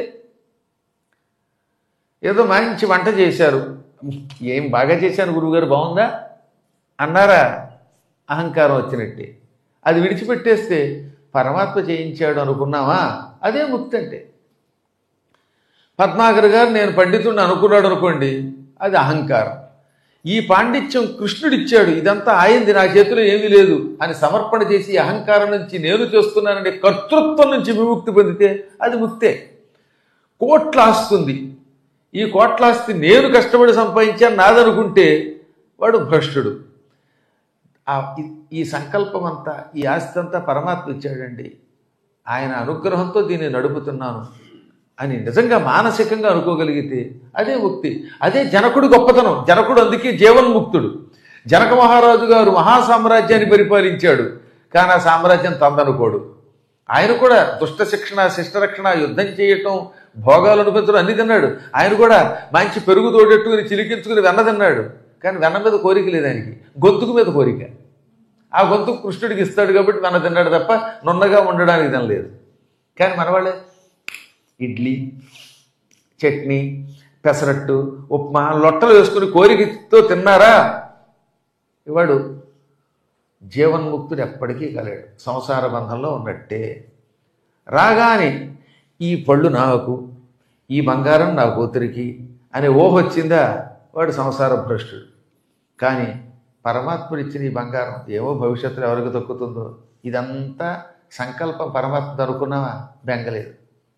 ఏదో మంచి వంట చేశారు ఏం బాగా చేశాను గురువుగారు బాగుందా అన్నారా అహంకారం వచ్చినట్టే అది విడిచిపెట్టేస్తే పరమాత్మ చేయించాడు అనుకున్నావా అదే ముక్తి అంటే పద్మాకర్ గారు నేను పండితుడిని అనుకున్నాడు అనుకోండి అది అహంకారం ఈ పాండిత్యం కృష్ణుడు ఇచ్చాడు ఇదంతా ఆయింది నా చేతిలో ఏమీ లేదు అని సమర్పణ చేసి ఈ అహంకారం నుంచి నేను చేస్తున్నాననే కర్తృత్వం నుంచి విముక్తి పొందితే అది ముక్తే కోట్ల ఆస్తుంది ఈ కోట్లాస్తి నేను కష్టపడి సంపాదించాను నాదనుకుంటే వాడు భ్రష్టుడు ఆ ఈ- ఈ సంకల్పం అంతా ఈ ఆస్తి అంతా పరమాత్మ ఇచ్చాడండి ఆయన అనుగ్రహంతో దీన్ని నడుపుతున్నాను అని నిజంగా మానసికంగా అనుకోగలిగితే అదే ముక్తి అదే జనకుడు గొప్పతనం జనకుడు అందుకే జీవన్ముక్తుడు జనక మహారాజు గారు మహాసామ్రాజ్యాన్ని పరిపాలించాడు కానీ ఆ సామ్రాజ్యం తందనుకోడు ఆయన కూడా దుష్ట శిక్షణ శిష్టరక్షణ యుద్ధం చేయటం భోగాలు అనుభవించడం అన్ని తిన్నాడు ఆయన కూడా మంచి పెరుగు తోడెట్టుకుని చిలికించుకుని వెన్న తిన్నాడు కానీ వెన్న మీద కోరిక లేదు ఆయనకి గొంతుకు మీద కోరిక ఆ గొంతుకు కృష్ణుడికి ఇస్తాడు కాబట్టి వెన్న తిన్నాడు తప్ప నున్నగా ఉండడానికి తినలేదు కానీ మనవాళ్ళే ఇడ్లీ చట్నీ పెసరట్టు ఉప్మా లొట్టలు వేసుకుని కోరికతో తిన్నారా ఇవాడు జీవన్ముక్తుడు ఎప్పటికీ కలడు సంసార బంధంలో ఉన్నట్టే రాగానే ఈ పళ్ళు నాకు ఈ బంగారం నా కూతురికి అనే ఊహ వచ్చిందా వాడు సంసార భ్రష్టుడు కానీ పరమాత్ముడు ఇచ్చిన ఈ బంగారం ఏమో భవిష్యత్తులో ఎవరికి దొక్కుతుందో ఇదంతా సంకల్పం పరమాత్మ అనుకున్నావా బెంగలేదు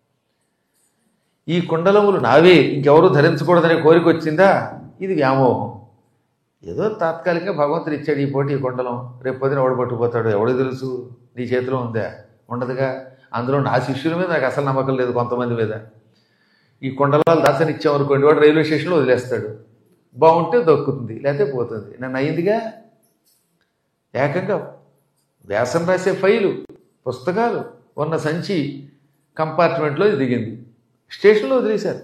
ఈ కుండలములు నావే ఇంకెవరూ ధరించకూడదనే కోరిక వచ్చిందా ఇది వ్యామోహం ఏదో తాత్కాలికంగా భగవంతుడు ఇచ్చాడు ఈ పోటీ ఈ కుండలం రేపు పొద్దున ఎవడు పట్టుకుపోతాడు ఎవడు తెలుసు నీ చేతిలో ఉందా ఉండదుగా అందులో నా శిష్యుల మీద నాకు అసలు నమ్మకం లేదు కొంతమంది మీద ఈ కుండలాలు దాసని ఇచ్చామనుకోండి వాడు రైల్వే స్టేషన్లో వదిలేస్తాడు బాగుంటే దొక్కుతుంది లేకపోతే పోతుంది నన్ను అయిందిగా ఏకంగా వ్యాసం రాసే ఫైలు పుస్తకాలు ఉన్న సంచి కంపార్ట్మెంట్లో దిగింది స్టేషన్లో వదిలేశారు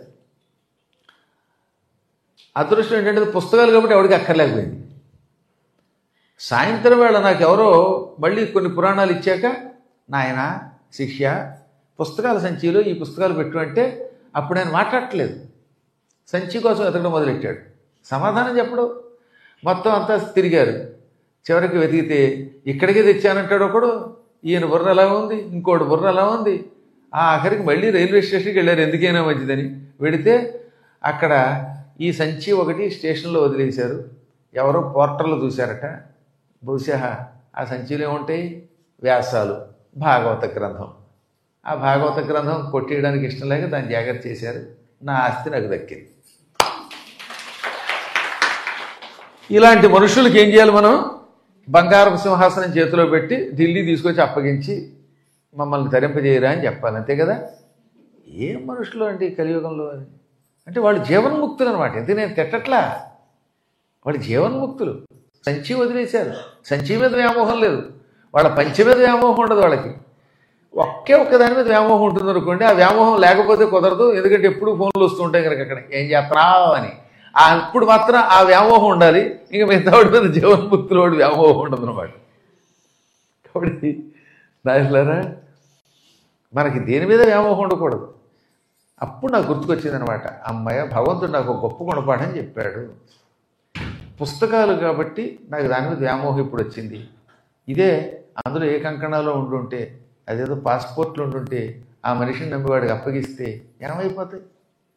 అదృష్టం ఏంటంటే అది పుస్తకాలు కాబట్టి ఎవరికి అక్కర్లేకపోయింది సాయంత్రం వేళ నాకు ఎవరో మళ్ళీ కొన్ని పురాణాలు ఇచ్చాక నాయన శిష్య పుస్తకాల సంచిలో ఈ పుస్తకాలు పెట్టు అంటే అప్పుడు ఆయన మాట్లాడట్లేదు సంచి కోసం ఎతకడం మొదలెట్టాడు సమాధానం చెప్పడు మొత్తం అంతా తిరిగారు చివరికి వెతికితే ఇక్కడికే తెచ్చానంటాడు ఒకడు ఈయన బుర్ర ఎలా ఉంది ఇంకోటి బుర్ర ఎలా ఉంది ఆ ఆఖరికి మళ్ళీ రైల్వే స్టేషన్కి వెళ్ళారు ఎందుకైనా మంచిదని వెడితే అక్కడ ఈ సంచి ఒకటి స్టేషన్లో వదిలేశారు ఎవరో పోర్టర్లు చూశారట బహుశా ఆ సంచిలో ఏముంటాయి వ్యాసాలు భాగవత గ్రంథం ఆ భాగవత గ్రంథం కొట్టేయడానికి ఇష్టం లేక దాన్ని జాగ్రత్త చేశారు నా ఆస్తి నాకు దక్కింది ఇలాంటి మనుషులకి ఏం చేయాలి మనం బంగారపు సింహాసనం చేతిలో పెట్టి ఢిల్లీ తీసుకొచ్చి అప్పగించి మమ్మల్ని తరింపజేయరా అని చెప్పాలి అంతే కదా ఏం మనుషులు అండి ఈ కలియుగంలో అని అంటే వాళ్ళు జీవన్ముక్తులు అనమాట ఎందుకు నేను తిట్టట్లా వాళ్ళు జీవన్ముక్తులు సంచి వదిలేశారు సంచి మీద వ్యామోహం లేదు వాళ్ళ పంచి మీద వ్యామోహం ఉండదు వాళ్ళకి ఒకే ఒక్క దాని మీద వ్యామోహం ఉంటుంది అనుకోండి ఆ వ్యామోహం లేకపోతే కుదరదు ఎందుకంటే ఎప్పుడు ఫోన్లు వస్తుంటాయి కనుక అక్కడ ఏం చేస్తున్నావు అని ఆ ఇప్పుడు మాత్రం ఆ వ్యామోహం ఉండాలి ఇంకా మిగతా వాడి మీద జీవన్ముక్తులు వాడి వ్యామోహం ఉండదు అనమాట కాబట్టి నాయకులారా మనకి దేని మీద వ్యామోహం ఉండకూడదు అప్పుడు నాకు గుర్తుకొచ్చింది అనమాట అమ్మాయ భగవంతుడు నాకు ఒక గొప్ప గుణపాఠం చెప్పాడు పుస్తకాలు కాబట్టి నాకు దాని మీద వ్యామోహం ఇప్పుడు వచ్చింది ఇదే అందులో ఏ కంకణాలో ఉండుంటే అదేదో పాస్పోర్ట్లు ఉండుంటే ఆ మనిషిని నమ్మివాడికి అప్పగిస్తే ఏమైపోతాయి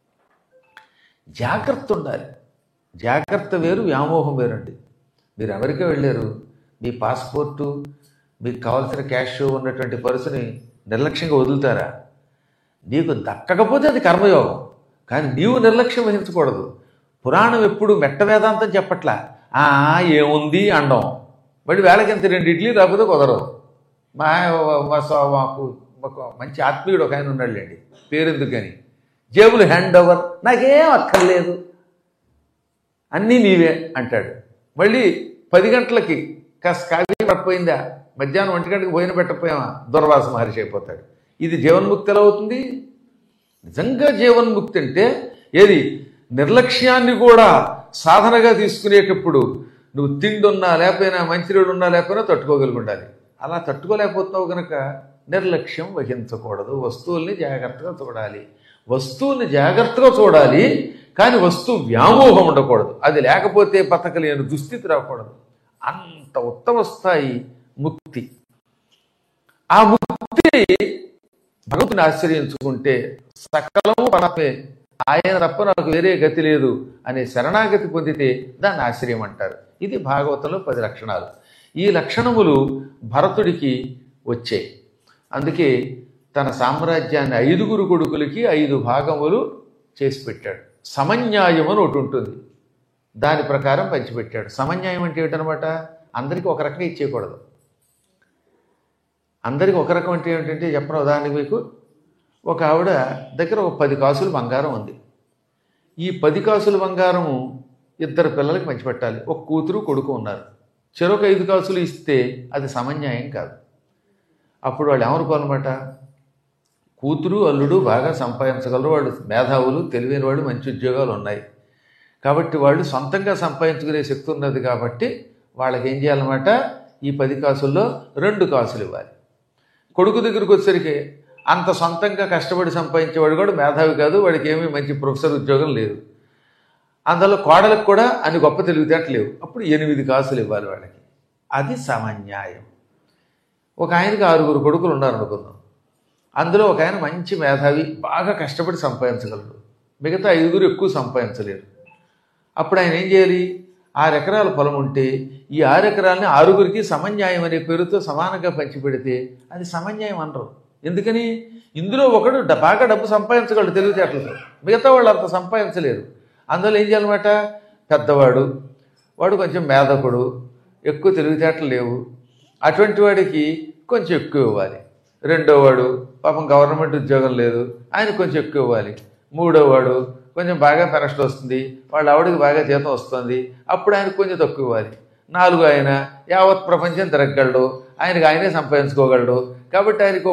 జాగ్రత్త ఉండాలి జాగ్రత్త వేరు వ్యామోహం వేరండి మీరు అమెరికా వెళ్ళారు మీ పాస్పోర్టు మీకు కావాల్సిన క్యాష్ ఉన్నటువంటి పర్సుని నిర్లక్ష్యంగా వదులుతారా నీకు దక్కకపోతే అది కర్మయోగం కానీ నీవు నిర్లక్ష్యం వహించకూడదు పురాణం ఎప్పుడు మెట్ట వేదాంతం చెప్పట్లా ఆ ఏముంది అండం మళ్ళీ వేళకింత రెండు ఇడ్లీ రాకపోతే కుదరదు మా మా స్వ- మాకు మాకు మంచి ఆత్మీయుడు ఒక ఆయన ఉన్నాడులేండి పేరెందుకు కానీ జేబులు హ్యాండ్ ఓవర్ నాకేం అక్కర్లేదు అన్నీ నీవే అంటాడు మళ్ళీ పది గంటలకి కాస్త కాఫీ పడిపోయిందా మధ్యాహ్నం ఒంటి గంటకి భోజనం పెట్టకపోయామా దుర్వాస మహర్షి అయిపోతాడు ఇది జీవన్ముక్తి ఎలా అవుతుంది నిజంగా జీవన్ముక్తి అంటే ఏది నిర్లక్ష్యాన్ని కూడా సాధనగా తీసుకునేటప్పుడు నువ్వు తిండున్నా లేకపోయినా మంచినీళ్ళు ఉన్నా లేకపోయినా తట్టుకోగలిగి ఉండాలి అలా తట్టుకోలేకపోతున్నావు కనుక నిర్లక్ష్యం వహించకూడదు వస్తువుల్ని జాగ్రత్తగా చూడాలి వస్తువుల్ని జాగ్రత్తగా చూడాలి కానీ వస్తువు వ్యామోహం ఉండకూడదు అది లేకపోతే బతకలేని దుస్థితి రాకూడదు అంత ఉత్తమ స్థాయి ముక్తి ఆ ముక్తి భగవంతుని ఆశ్రయించుకుంటే సకలము పరమే ఆయన తప్ప నాకు వేరే గతి లేదు అనే శరణాగతి పొందితే దాన్ని ఆశ్రయం అంటారు ఇది భాగవతంలో పది లక్షణాలు ఈ లక్షణములు భరతుడికి వచ్చాయి అందుకే తన సామ్రాజ్యాన్ని ఐదుగురు కొడుకులకి ఐదు భాగములు చేసి పెట్టాడు సమన్యాయం అని ఒకటి ఉంటుంది దాని ప్రకారం పంచిపెట్టాడు సమన్యాయం అంటే ఏమిటనమాట అందరికీ ఒక రకంగా ఇచ్చేయకూడదు అందరికి ఒక రకం అంటే ఏమిటంటే చెప్పిన ఉదాహరణకి మీకు ఒక ఆవిడ దగ్గర ఒక పది కాసులు బంగారం ఉంది ఈ పది కాసులు బంగారము ఇద్దరు పిల్లలకి పంచిపెట్టాలి ఒక కూతురు కొడుకు ఉన్నారు చెరొక ఐదు కాసులు ఇస్తే అది సమన్యాయం కాదు అప్పుడు వాళ్ళు ఏమనుకోవాలన్నమాట కూతురు అల్లుడు బాగా సంపాదించగలరు వాళ్ళు మేధావులు తెలివైన వాళ్ళు మంచి ఉద్యోగాలు ఉన్నాయి కాబట్టి వాళ్ళు సొంతంగా సంపాదించుకునే శక్తి ఉన్నది కాబట్టి వాళ్ళకి ఏం చేయాలన్నమాట ఈ పది కాసుల్లో రెండు కాసులు ఇవ్వాలి కొడుకు దగ్గరికి వచ్చేసరికి అంత సొంతంగా కష్టపడి సంపాదించేవాడు కూడా మేధావి కాదు వాడికి ఏమీ మంచి ప్రొఫెసర్ ఉద్యోగం లేదు అందులో కోడలకు కూడా అన్ని గొప్ప తెలివితేటలు లేవు అప్పుడు ఎనిమిది కాసులు ఇవ్వాలి వాళ్ళకి అది సమన్యాయం ఒక ఆయనకి ఆరుగురు కొడుకులు ఉన్నారనుకుందాం అందులో ఒక ఆయన మంచి మేధావి బాగా కష్టపడి సంపాదించగలడు మిగతా ఐదుగురు ఎక్కువ సంపాదించలేరు అప్పుడు ఆయన ఏం చేయాలి ఆరు ఎకరాల పొలం ఉంటే ఈ ఆరు ఎకరాలని ఆరుగురికి సమన్యాయం అనే పేరుతో సమానంగా పంచిపెడితే అది సమన్యాయం అనరు ఎందుకని ఇందులో ఒకడు డ- బాగా డబ్బు సంపాదించగలడు తెలివితేటలతో మిగతా వాళ్ళు అంత సంపాదించలేరు అందులో ఏం చేయాలన్నమాట పెద్దవాడు వాడు కొంచెం మేధకుడు ఎక్కువ తెలివితేటలు లేవు అటువంటి వాడికి కొంచెం ఎక్కువ ఇవ్వాలి రెండో వాడు పాపం గవర్నమెంట్ ఉద్యోగం లేదు ఆయన కొంచెం ఎక్కువ ఇవ్వాలి మూడో వాడు కొంచెం బాగా పెన్షన్ వస్తుంది వాళ్ళ ఆవిడకి బాగా జీతం వస్తుంది అప్పుడు ఆయనకు కొంచెం తక్కువ ఇవ్వాలి నాలుగు ఆయన యావత్ ప్రపంచం తిరగగలడు ఆయనకి ఆయనే సంపాదించుకోగలడు కాబట్టి ఆయనకు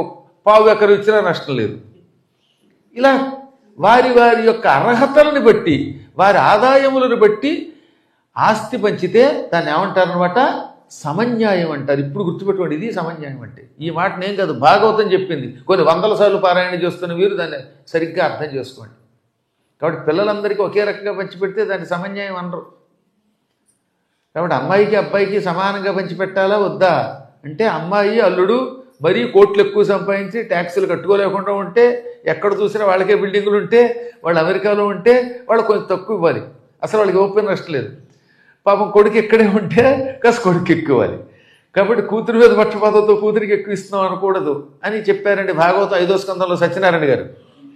పావు ఎకరం ఇచ్చినా నష్టం లేదు ఇలా వారి వారి యొక్క అర్హతలను బట్టి వారి ఆదాయములను బట్టి ఆస్తి పంచితే దాన్ని ఏమంటారనమాట సమన్యాయం అంటారు ఇప్పుడు గుర్తుపెట్టుకోండి ఇది సమన్యాయం అంటే ఈ మాట నేను కాదు భాగవతం చెప్పింది కొన్ని వందల సార్లు పారాయణ చేస్తున్న వీరు దాన్ని సరిగ్గా అర్థం చేసుకోండి కాబట్టి పిల్లలందరికీ ఒకే రకంగా పంచిపెడితే దాన్ని సమన్యాయం అనరు కాబట్టి అమ్మాయికి అబ్బాయికి సమానంగా పంచిపెట్టాలా వద్దా అంటే అమ్మాయి అల్లుడు మరీ కోట్లు ఎక్కువ సంపాదించి ట్యాక్సులు కట్టుకోలేకుండా ఉంటే ఎక్కడ చూసినా వాళ్ళకే బిల్డింగులు ఉంటే వాళ్ళు అమెరికాలో ఉంటే వాళ్ళు కొంచెం తక్కువ ఇవ్వాలి అసలు వాళ్ళకి ఓపెన్ రెస్ట్ లేదు పాపం కొడుకు ఇక్కడే ఉంటే కాస్త కొడుకు ఎక్కువ ఇవ్వాలి కాబట్టి కూతురు మీద పక్షపాతంతో కూతురికి ఎక్కువ ఇస్తున్నాం అనకూడదు అని చెప్పారండి భాగవతం ఐదో స్కందంలో సత్యనారాయణ గారు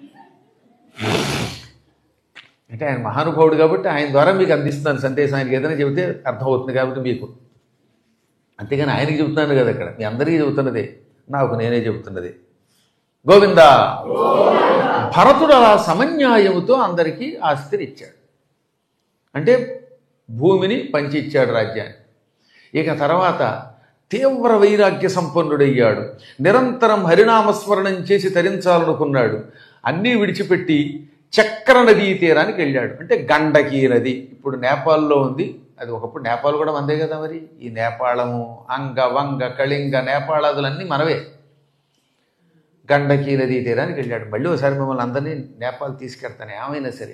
అంటే ఆయన మహానుభావుడు కాబట్టి ఆయన ద్వారా మీకు అందిస్తున్నాను సందేశం ఆయనకి ఏదైనా చెబితే అర్థమవుతుంది కాబట్టి మీకు అంతేగాని ఆయనకి చెబుతున్నాను కదా ఇక్కడ మీ అందరికీ చెబుతున్నదే నాకు నేనే చెబుతున్నది గోవింద భరతుడు అలా సమన్యాయముతో అందరికీ ఆస్తిని ఇచ్చాడు అంటే భూమిని పంచి ఇచ్చాడు రాజ్యాన్ని ఇక తర్వాత తీవ్ర వైరాగ్య సంపన్నుడయ్యాడు నిరంతరం హరినామస్మరణం చేసి తరించాలనుకున్నాడు అన్నీ విడిచిపెట్టి చక్ర నదీ తీరానికి వెళ్ళాడు అంటే గండకీ నది ఇప్పుడు నేపాల్లో ఉంది అది ఒకప్పుడు నేపాల్ కూడా మందే కదా మరి ఈ నేపాళము అంగ వంగ కళింగ నేపాళాదులన్నీ మనవే గండకీ నదీ తీరానికి వెళ్ళాడు మళ్ళీ ఒకసారి మిమ్మల్ని అందరినీ నేపాల్ తీసుకెళ్తాను ఏమైనా సరే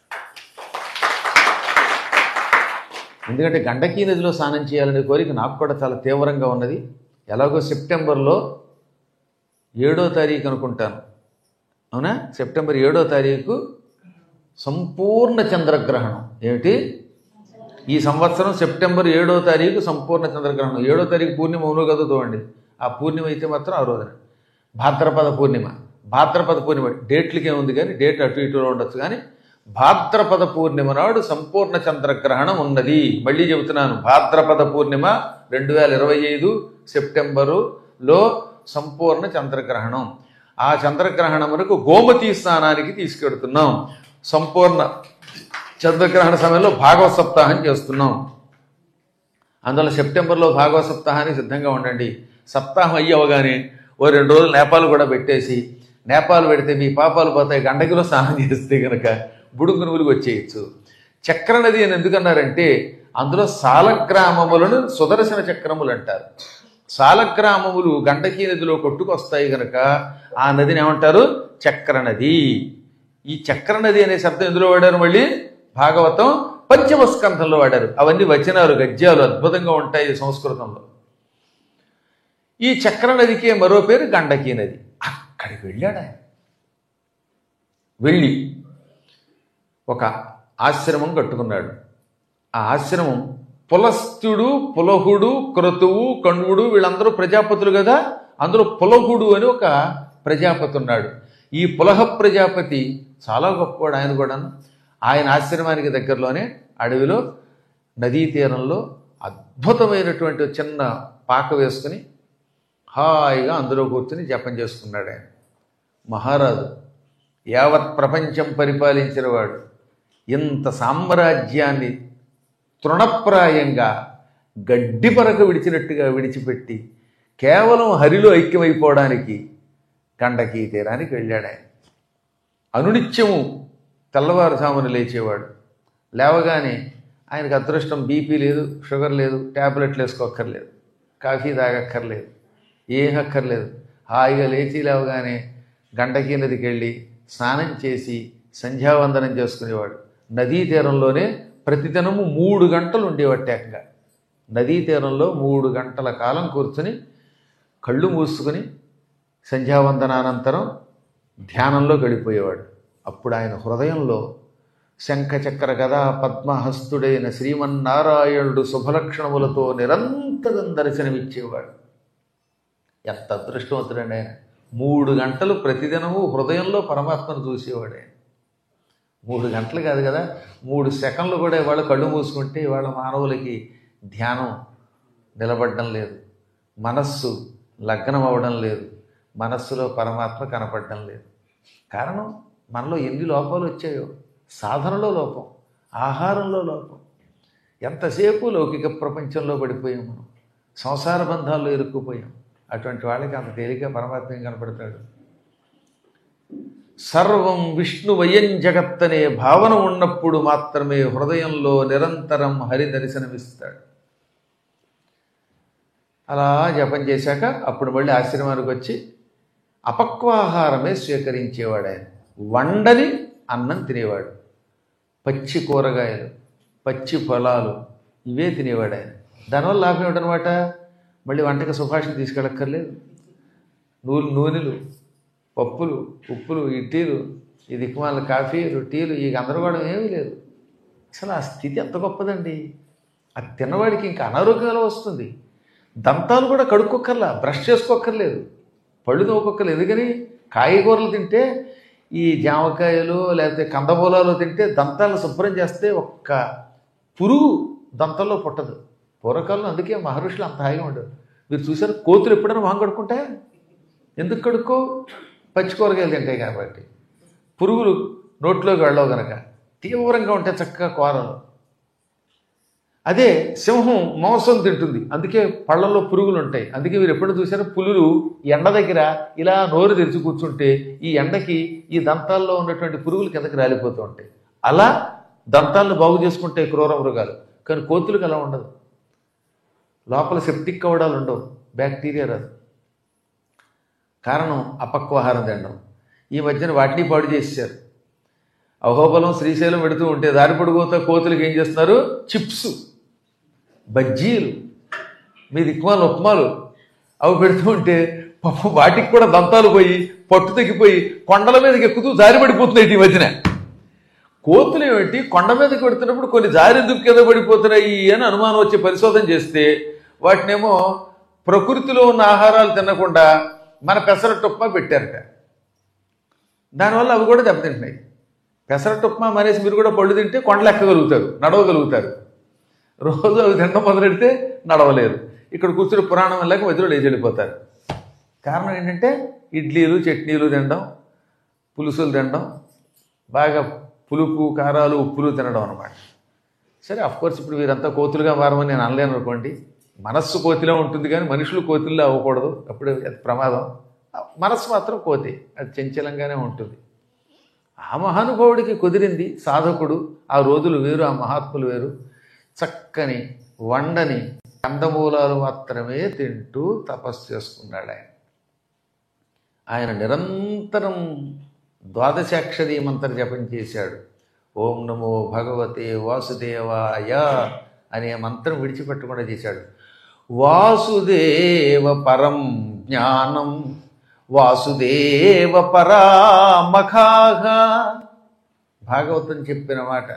ఎందుకంటే గండకీ నదిలో స్నానం చేయాలనే కోరిక నాకు కూడా చాలా తీవ్రంగా ఉన్నది ఎలాగో సెప్టెంబర్లో ఏడో తారీఖు అనుకుంటాను అవునా సెప్టెంబర్ ఏడో తారీఖు సంపూర్ణ చంద్రగ్రహణం ఏమిటి ఈ సంవత్సరం సెప్టెంబర్ ఏడో తారీఖు సంపూర్ణ చంద్రగ్రహణం ఏడో తారీఖు పూర్ణిమ అవును కదా చూడండి ఆ పూర్ణిమ అయితే మాత్రం ఆ రోజున భాద్రపద పూర్ణిమ భాద్రపద పూర్ణిమ డేట్లకే ఉంది కానీ డేట్ అటు ఇటులో ఉండొచ్చు కానీ భాద్రపద పూర్ణిమ నాడు సంపూర్ణ చంద్రగ్రహణం ఉన్నది మళ్ళీ చెబుతున్నాను భాద్రపద పూర్ణిమ రెండు వేల ఇరవై ఐదు సెప్టెంబరులో సంపూర్ణ చంద్రగ్రహణం ఆ చంద్రగ్రహణమునకు గోమతీ స్నానానికి తీసుకెడుతున్నాం సంపూర్ణ చంద్రగ్రహణ సమయంలో భాగవత సప్తాహం చేస్తున్నాం అందువల్ల సెప్టెంబర్లో భాగవత సప్తాహానికి సిద్ధంగా ఉండండి సప్తాహం అయ్యవగానే ఓ రెండు రోజులు నేపాల్ కూడా పెట్టేసి నేపాల్ పెడితే మీ పాపాలు పోతాయి గండకిలో స్నానం చేస్తే కనుక బుడుగునుగులకు వచ్చేయచ్చు చక్ర నది అని ఎందుకన్నారంటే అందులో సాలగ్రామములను సుదర్శన చక్రములు అంటారు సాలగ్రామములు గండకీ నదిలో కొట్టుకొస్తాయి గనక ఆ నదిని ఏమంటారు చక్ర నది ఈ చక్ర నది అనే శబ్దం ఎందులో వాడారు మళ్ళీ భాగవతం పంచమ స్కంధంలో వాడారు అవన్నీ వచనాలు గద్యాలు అద్భుతంగా ఉంటాయి సంస్కృతంలో ఈ చక్ర నదికే మరో పేరు గండకీ నది అక్కడికి వెళ్ళాడు ఆయన వెళ్ళి ఒక ఆశ్రమం కట్టుకున్నాడు ఆ ఆశ్రమం పులస్తుడు పులహుడు క్రతువు కణ్వుడు వీళ్ళందరూ ప్రజాపతులు కదా అందులో పులహుడు అని ఒక ప్రజాపతి ఉన్నాడు ఈ పులహ ప్రజాపతి చాలా గొప్పవాడు ఆయన కూడాను ఆయన ఆశ్రమానికి దగ్గరలోనే అడవిలో నదీ తీరంలో అద్భుతమైనటువంటి ఒక చిన్న పాక వేసుకుని హాయిగా అందులో కూర్చుని జపం చేసుకున్నాడు ఆయన మహారాజు యావత్ ప్రపంచం పరిపాలించిన వాడు ఇంత సామ్రాజ్యాన్ని తృణప్రాయంగా గడ్డి పరక విడిచినట్టుగా విడిచిపెట్టి కేవలం హరిలో ఐక్యమైపోవడానికి కండకీ తీరానికి వెళ్ళాడు ఆయన అనునిత్యము తెల్లవారుజామున లేచేవాడు లేవగానే ఆయనకు అదృష్టం బీపీ లేదు షుగర్ లేదు ట్యాబ్లెట్లు వేసుకోక్కర్లేదు కాఫీ తాగక్కర్లేదు ఏం అక్కర్లేదు హాయిగా లేచి లేవగానే గంటకి నదికి వెళ్ళి స్నానం చేసి సంధ్యావందనం చేసుకునేవాడు నదీ తీరంలోనే ప్రతిదినము మూడు గంటలు ఉండేవాడు ఏకంగా నదీ తీరంలో మూడు గంటల కాలం కూర్చుని కళ్ళు మూసుకుని సంధ్యావందనానంతరం ధ్యానంలో గడిపోయేవాడు అప్పుడు ఆయన హృదయంలో శంఖచక్ర గదా పద్మహస్తుడైన శ్రీమన్నారాయణుడు శుభలక్షణములతో నిరంతరం దర్శనమిచ్చేవాడు ఎంత అదృష్టవంతుడండి ఆయన మూడు గంటలు ప్రతిదినము హృదయంలో పరమాత్మను చూసేవాడు ఆయన మూడు గంటలు కాదు కదా మూడు సెకండ్లు కూడా ఇవాళ కళ్ళు మూసుకుంటే ఇవాళ మానవులకి ధ్యానం నిలబడడం లేదు మనస్సు లగ్నం అవ్వడం లేదు మనస్సులో పరమాత్మ కనపడడం లేదు కారణం మనలో ఎన్ని లోపాలు వచ్చాయో సాధనలో లోపం ఆహారంలో లోపం ఎంతసేపు లౌకిక ప్రపంచంలో పడిపోయాం మనం సంసార బంధాల్లో ఇరుక్కుపోయాం అటువంటి వాళ్ళకి అంత తేలిక పరమాత్మ ఏం కనపడతాడు సర్వం విష్ణువయం జగత్ అనే భావన ఉన్నప్పుడు మాత్రమే హృదయంలో నిరంతరం హరి దర్శనమిస్తాడు అలా జపం చేశాక అప్పుడు మళ్ళీ ఆశ్రమానికి వచ్చి అపక్వాహారమే స్వీకరించేవాడు ఆయన వండని అన్నం తినేవాడు పచ్చి కూరగాయలు పచ్చి పొలాలు ఇవే తినేవాడు ఆయన దానివల్ల లాభం ఏమిటనమాట మళ్ళీ వంటకి సుభాషణ తీసుకెళ్ళక్కర్లేదు నూనె నూనెలు పప్పులు ఉప్పులు ఈ టీలు ఈ దిక్కుమాల కాఫీలు టీలు ఈ గందరగోళం ఏమీ లేదు అసలు ఆ స్థితి ఎంత గొప్పదండి అది తిన్నవాడికి ఇంకా అనారోగ్యాలు వస్తుంది దంతాలు కూడా కడుక్కోక్కర్లా బ్రష్ చేసుకోక్కర్లేదు పళ్ళు తోకొక్కర్లేదు ఎందుకని కాయగూరలు తింటే ఈ జామకాయలు లేకపోతే కందమూలాలు తింటే దంతాలను శుభ్రం చేస్తే ఒక్క పురుగు దంతంలో పుట్టదు పూర్వకాలంలో అందుకే మహర్షులు అంత హాయిగా ఉండరు మీరు చూసారు కోతులు ఎప్పుడైనా మొహం కడుక్కుంటాయా ఎందుకు కడుక్కో పచ్చి కూరగాయలు తింటాయి కాబట్టి పురుగులు నోట్లోకి వెళ్ళవు గనక తీవ్రంగా ఉంటే చక్కగా కూరలు అదే సింహం మాంసం తింటుంది అందుకే పళ్ళల్లో పురుగులు ఉంటాయి అందుకే మీరు ఎప్పుడు చూసారో పులులు ఎండ దగ్గర ఇలా నోరు తెరిచి కూర్చుంటే ఈ ఎండకి ఈ దంతాల్లో ఉన్నటువంటి పురుగులు కిందకి రాలిపోతూ ఉంటాయి అలా దంతాలను బాగు చేసుకుంటే క్రూర మృగాలు కానీ కోతులకు అలా ఉండదు లోపల సెప్టిక్ కవడాలు ఉండవు బ్యాక్టీరియా రాదు కారణం అపక్వాహారం తినడం ఈ మధ్యన వాటిని పాడు చేశారు అహోబలం శ్రీశైలం పెడుతూ ఉంటే దారి పొడిపోతా కోతులకు ఏం చేస్తున్నారు చిప్స్ బజ్జీలు మీ దిక్కుమాలు ఉప్మాలు అవి పెడుతూ ఉంటే పాపం వాటికి కూడా దంతాలు పోయి పట్టు తగ్గిపోయి కొండల మీదకి ఎక్కుతూ జారి పడిపోతున్నాయి ఈ మధ్యన కోతులు ఏమిటి కొండ మీదకి పెడుతున్నప్పుడు కొన్ని జారి ఎందుకు కింద పడిపోతున్నాయి అని అనుమానం వచ్చి పరిశోధన చేస్తే వాటినేమో ప్రకృతిలో ఉన్న ఆహారాలు తినకుండా మన పెసరట్టు ఉప్మా పెట్టారట దానివల్ల అవి కూడా దెబ్బతింటున్నాయి పెసరట్టు ఉప్మా మానేసి మీరు కూడా పళ్ళు తింటే కొండలు ఎక్కగలుగుతారు నడవగలుగుతారు రోజు అవి తినడం మొదలెడితే నడవలేరు ఇక్కడ కూర్చుని పురాణం వెళ్ళక మధ్యలో లేచి వెళ్ళిపోతారు కారణం ఏంటంటే ఇడ్లీలు చట్నీలు తినడం పులుసులు తినడం బాగా పులుపు కారాలు ఉప్పులు తినడం అనమాట సరే కోర్స్ ఇప్పుడు వీరంతా కోతులుగా మారమని నేను అనలేను అనుకోండి మనస్సు కోతిలో ఉంటుంది కానీ మనుషులు కోతుల్లో అవ్వకూడదు అప్పుడు అది ప్రమాదం మనస్సు మాత్రం కోతి అది చంచలంగానే ఉంటుంది ఆ మహానుభావుడికి కుదిరింది సాధకుడు ఆ రోజులు వేరు ఆ మహాత్ములు వేరు చక్కని వండని కందమూలాలు మాత్రమే తింటూ తపస్సు చేసుకున్నాడు ఆయన ఆయన నిరంతరం ద్వాదశాక్షరి మంత్ర జపం చేశాడు ఓం నమో భగవతే వాసుదేవాయ అనే మంత్రం విడిచిపెట్టకుండా చేశాడు వాసుదేవ పరం జ్ఞానం వాసుదేవ పరామఖాహ భాగవతం చెప్పిన మాట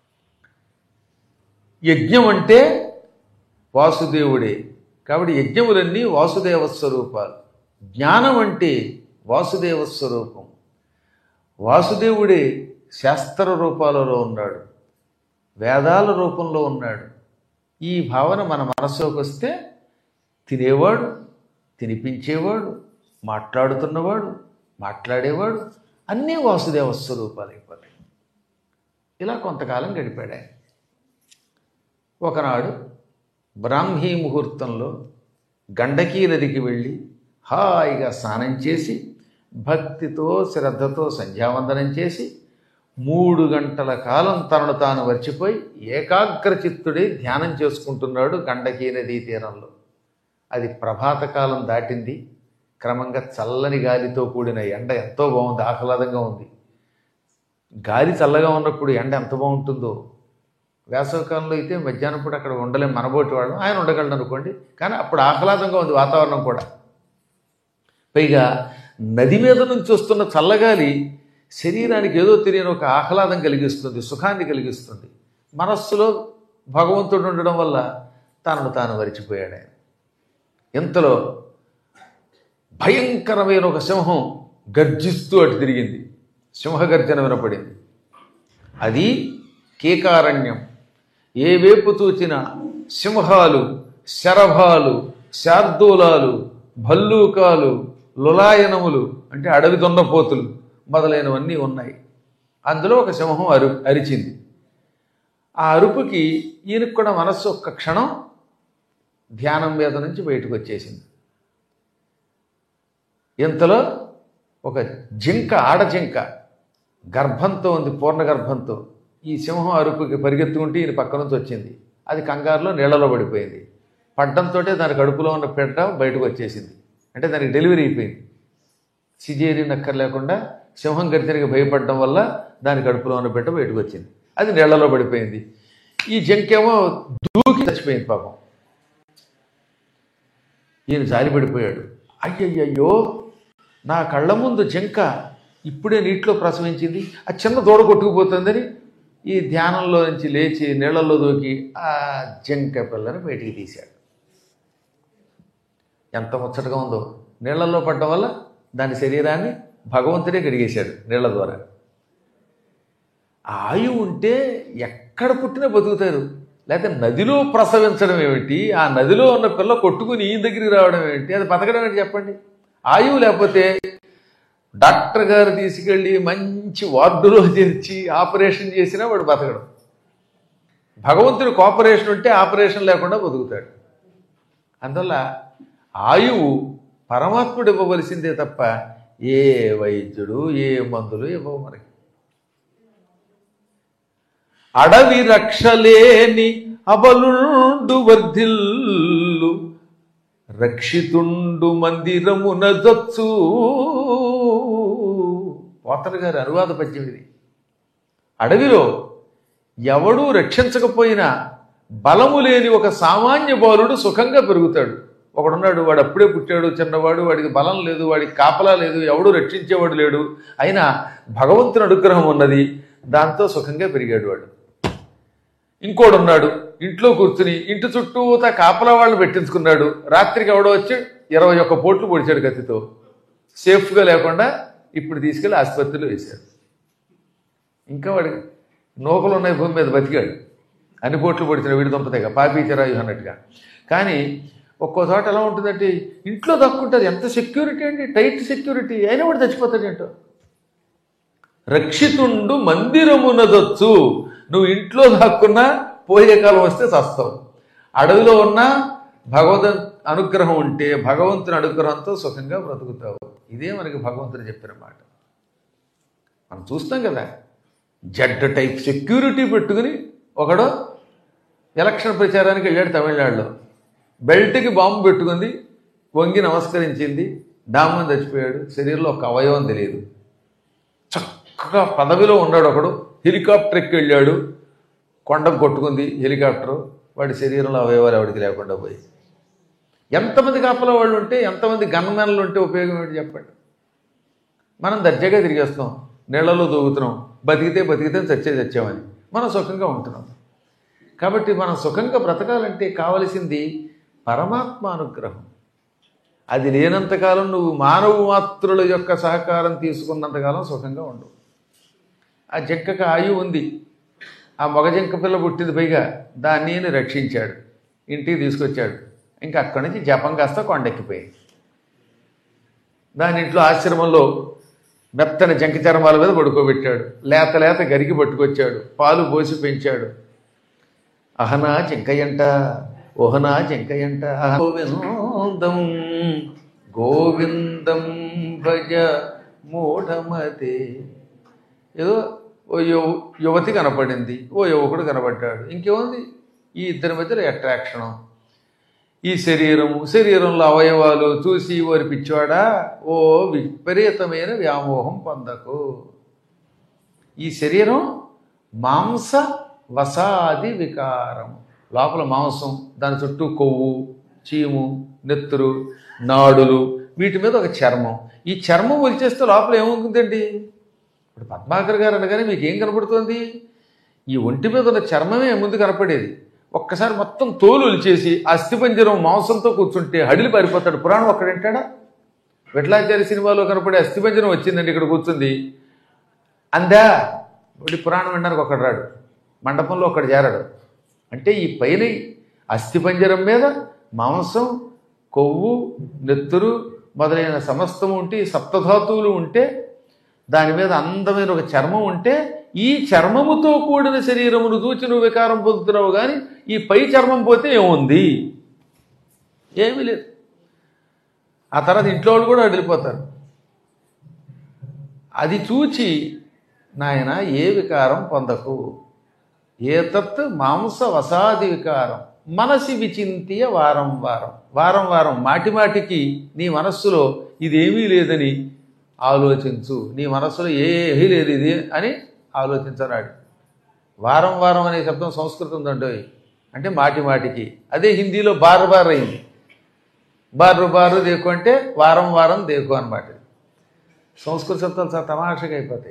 యజ్ఞం అంటే వాసుదేవుడే కాబట్టి యజ్ఞములన్నీ వాసుదేవ స్వరూపాలు జ్ఞానం అంటే వాసుదేవ స్వరూపం వాసుదేవుడే శాస్త్ర రూపాలలో ఉన్నాడు వేదాల రూపంలో ఉన్నాడు ఈ భావన మన మనసులోకి వస్తే తినేవాడు తినిపించేవాడు మాట్లాడుతున్నవాడు మాట్లాడేవాడు అన్నీ వాసుదేవ స్వరూపాలు అయిపోతాయి ఇలా కొంతకాలం గడిపాడు ఆయన ఒకనాడు బ్రాహ్మీ ముహూర్తంలో గండకీ నదికి వెళ్ళి హాయిగా స్నానం చేసి భక్తితో శ్రద్ధతో సంధ్యావందనం చేసి మూడు గంటల కాలం తనను తాను మర్చిపోయి ఏకాగ్రచిత్తుడై ధ్యానం చేసుకుంటున్నాడు గండకీ నదీ తీరంలో అది ప్రభాత కాలం దాటింది క్రమంగా చల్లని గాలితో కూడిన ఎండ ఎంతో బాగుంది ఆహ్లాదంగా ఉంది గాలి చల్లగా ఉన్నప్పుడు ఎండ ఎంత బాగుంటుందో వేసవికాలంలో అయితే మధ్యాహ్నం పూట అక్కడ ఉండలేం మనబోటి వాళ్ళం ఆయన ఉండగలడు అనుకోండి కానీ అప్పుడు ఆహ్లాదంగా ఉంది వాతావరణం కూడా పైగా నది మీద నుంచి వస్తున్న చల్లగాలి శరీరానికి ఏదో తెలియని ఒక ఆహ్లాదం కలిగిస్తుంది సుఖాన్ని కలిగిస్తుంది మనస్సులో భగవంతుడు ఉండడం వల్ల తనను తాను మరిచిపోయాడు ఆయన ఇంతలో భయంకరమైన ఒక సింహం గర్జిస్తూ అటు తిరిగింది సింహగర్జన వినపడింది అది కేకారణ్యం ఏ వేపు చూచిన సింహాలు శరభాలు శార్దూలాలు భల్లూకాలు లులాయనములు అంటే అడవి దొన్నపోతులు మొదలైనవన్నీ ఉన్నాయి అందులో ఒక సింహం అరు అరిచింది ఆ అరుపుకి ఈయనకు కూడా మనస్సు ఒక్క క్షణం ధ్యానం మీద నుంచి బయటకు వచ్చేసింది ఇంతలో ఒక జింక ఆడ జింక గర్భంతో ఉంది పూర్ణ గర్భంతో ఈ సింహం అరుపుకి పరిగెత్తుకుంటే ఈయన పక్క నుంచి వచ్చింది అది కంగారులో నీళ్లలో పడిపోయింది పడ్డంతో దాని కడుపులో ఉన్న పెట్ట బయటకు వచ్చేసింది అంటే దానికి డెలివరీ అయిపోయింది సిజేరియన్ అక్కర్ లేకుండా సింహం గర్జనకి భయపడడం వల్ల దాని కడుపులో ఉన్న బిడ్డ బయటకు వచ్చింది అది నీళ్లలో పడిపోయింది ఈ జంకేమో దూకి చచ్చిపోయింది పాపం ఈయన జాలి పడిపోయాడు అయ్యయ్యయ్యో నా కళ్ళ ముందు జింక ఇప్పుడే నీటిలో ప్రసవించింది ఆ చిన్న దూడ కొట్టుకుపోతుందని ఈ ధ్యానంలో నుంచి లేచి నీళ్ళల్లో దూకి ఆ జింక పిల్లని బయటికి తీశాడు ఎంత ముచ్చటగా ఉందో నీళ్లలో పడడం వల్ల దాని శరీరాన్ని భగవంతుడే కడిగేశాడు నీళ్ల ద్వారా ఆయువు ఉంటే ఎక్కడ పుట్టినా బతుకుతారు లేకపోతే నదిలో ప్రసవించడం ఏమిటి ఆ నదిలో ఉన్న పిల్ల కొట్టుకుని ఈ దగ్గరికి రావడం ఏమిటి అది బతకడం ఏంటి చెప్పండి ఆయువు లేకపోతే డాక్టర్ గారు తీసుకెళ్ళి మంచి వార్డులో చేర్చి ఆపరేషన్ చేసినా వాడు బతకడం భగవంతుడి కోఆపరేషన్ ఉంటే ఆపరేషన్ లేకుండా బతుకుతాడు అందువల్ల ఆయువు పరమాత్ముడు ఇవ్వవలసిందే తప్ప ఏ వైద్యుడు ఏ మందులు ఇవ్వవు మనకి అడవి రక్షలేని అబలుండు వర్ధిల్లు రక్షితుండు మందిరమున జొచ్చు పోతరు గారి అనువాద పద్యం ఇది అడవిలో ఎవడూ రక్షించకపోయినా బలము లేని ఒక సామాన్య బాలుడు సుఖంగా పెరుగుతాడు ఒకడున్నాడు వాడు అప్పుడే పుట్టాడు చిన్నవాడు వాడికి బలం లేదు వాడికి కాపలా లేదు ఎవడు రక్షించేవాడు లేడు అయినా భగవంతుని అనుగ్రహం ఉన్నది దాంతో సుఖంగా పెరిగాడు వాడు ఇంకోడు ఉన్నాడు ఇంట్లో కూర్చుని ఇంటి చుట్టూతా కాపలా వాళ్ళని పెట్టించుకున్నాడు రాత్రికి ఎవడో వచ్చి ఇరవై ఒక్క పోట్లు పొడిచాడు కత్తితో సేఫ్గా లేకుండా ఇప్పుడు తీసుకెళ్ళి ఆసుపత్రిలో వేశాడు ఇంకా వాడికి నూకలు ఉన్నాయి భూమి మీద బతికాడు అన్ని పోట్లు పొడిచిన వీడి దుంపతేగా పాపీచరాయు అన్నట్టుగా కానీ ఒక్కో చోట ఎలా ఉంటుందంటే ఇంట్లో దక్కుంటుంది ఎంత సెక్యూరిటీ అండి టైట్ సెక్యూరిటీ అయినా వాడు చచ్చిపోతాడు ఏంటో రక్షితుండు మందిరమునదొచ్చు నువ్వు ఇంట్లో దాక్కున్నా పోయే కాలం వస్తే చస్తావు అడవిలో ఉన్న భగవద్ అనుగ్రహం ఉంటే భగవంతుని అనుగ్రహంతో సుఖంగా బ్రతుకుతావు ఇదే మనకి భగవంతుడు చెప్పిన మాట మనం చూస్తాం కదా జడ్ టైప్ సెక్యూరిటీ పెట్టుకుని ఒకడు ఎలక్షన్ ప్రచారానికి వెళ్ళాడు తమిళనాడులో బెల్ట్కి బాంబు పెట్టుకుంది వంగి నమస్కరించింది డామని చచ్చిపోయాడు శరీరంలో ఒక అవయవం తెలియదు చక్కగా పదవిలో ఉన్నాడు ఒకడు హెలికాప్టర్ ఎక్కి వెళ్ళాడు కొండకు కొట్టుకుంది హెలికాప్టరు వాడి శరీరంలో అవయవాలు ఎవరికి లేకుండా పోయి ఎంతమంది కాపలా వాళ్ళు ఉంటే ఎంతమంది గన్మెన్లు ఉంటే ఉపయోగం ఏంటి చెప్పండి మనం దర్జాగా తిరిగేస్తున్నాం నీళ్లలో దూగుతున్నాం బతికితే బతికితే చచ్చే చచ్చామని మనం సుఖంగా ఉంటున్నాం కాబట్టి మనం సుఖంగా బ్రతకాలంటే కావలసింది పరమాత్మ అనుగ్రహం అది లేనంతకాలం నువ్వు మానవ మాత్రుల యొక్క సహకారం తీసుకున్నంతకాలం సుఖంగా ఉండవు ఆ జింకకు ఆయువు ఉంది ఆ మగ జింక పిల్ల పుట్టింది పైగా దాన్ని ఈయన రక్షించాడు ఇంటికి తీసుకొచ్చాడు ఇంకా అక్కడి నుంచి జపం కాస్త కొండెక్కిపోయింది దాని ఇంట్లో ఆశ్రమంలో మెత్తని జంక చర్మాల మీద పడుకోబెట్టాడు లేత లేత గరికి పట్టుకొచ్చాడు పాలు పోసి పెంచాడు అహనా జింకయంట ఓహనా జింకయంట గోవిందం గోవిందం భజ మూఢమతే ఏదో ఓ యువ యువతి కనపడింది ఓ యువకుడు కనపడ్డాడు ఇంకేముంది ఈ ఇద్దరి మధ్యలో అట్రాక్షను ఈ శరీరము శరీరంలో అవయవాలు చూసి ఓరి పిచ్చివాడా ఓ విపరీతమైన వ్యామోహం పొందకు ఈ శరీరం మాంస వసాది వికారం లోపల మాంసం దాని చుట్టూ కొవ్వు చీము నెత్తురు నాడులు వీటి మీద ఒక చర్మం ఈ చర్మం వచ్చేస్తే లోపల ఏముంటుందండి ఇప్పుడు పద్మాకర్ గారు అనగానే మీకు ఏం కనపడుతుంది ఈ ఒంటి మీద ఉన్న చర్మమే ముందు కనపడేది ఒక్కసారి మొత్తం తోలు ఒలిచేసి అస్థిపంజరం మాంసంతో కూర్చుంటే హడిలి పారిపోతాడు పురాణం ఒక్కడంటాడా విఠలాచార్య సినిమాలో కనపడే అస్థిపంజరం వచ్చిందండి ఇక్కడ కూర్చుంది అందా ఇప్పుడు పురాణం వినడానికి ఒకడు రాడు మండపంలో ఒకడు చేరాడు అంటే ఈ పైన అస్థిపంజరం మీద మాంసం కొవ్వు నెత్తురు మొదలైన సమస్తము ఉంటే ఈ సప్తధాతువులు ఉంటే దాని మీద అందమైన ఒక చర్మం ఉంటే ఈ చర్మముతో కూడిన శరీరమును దూచి నువ్వు వికారం పొందుతున్నావు కానీ ఈ పై చర్మం పోతే ఏముంది ఏమీ లేదు ఆ తర్వాత ఇంట్లో వాళ్ళు కూడా వెళ్ళిపోతారు అది చూచి నాయన ఏ వికారం పొందకు ఏతత్ మాంస వసాది వికారం మనసి విచింత్య వారం వారం వారం వారం మాటి మాటికి నీ మనస్సులో ఇదేమీ లేదని ఆలోచించు నీ మనస్సులో ఏమీ లేదు ఇది అని ఆలోచించనాడు వారం వారం అనే శబ్దం సంస్కృతం దండోయ్ అంటే మాటి మాటికి అదే హిందీలో బార్ బార్ అయింది బారు బారు దేకు అంటే వారం వారం దేకు అనమాట సంస్కృత శబ్దాలు చాలా తమాషగా అయిపోతాయి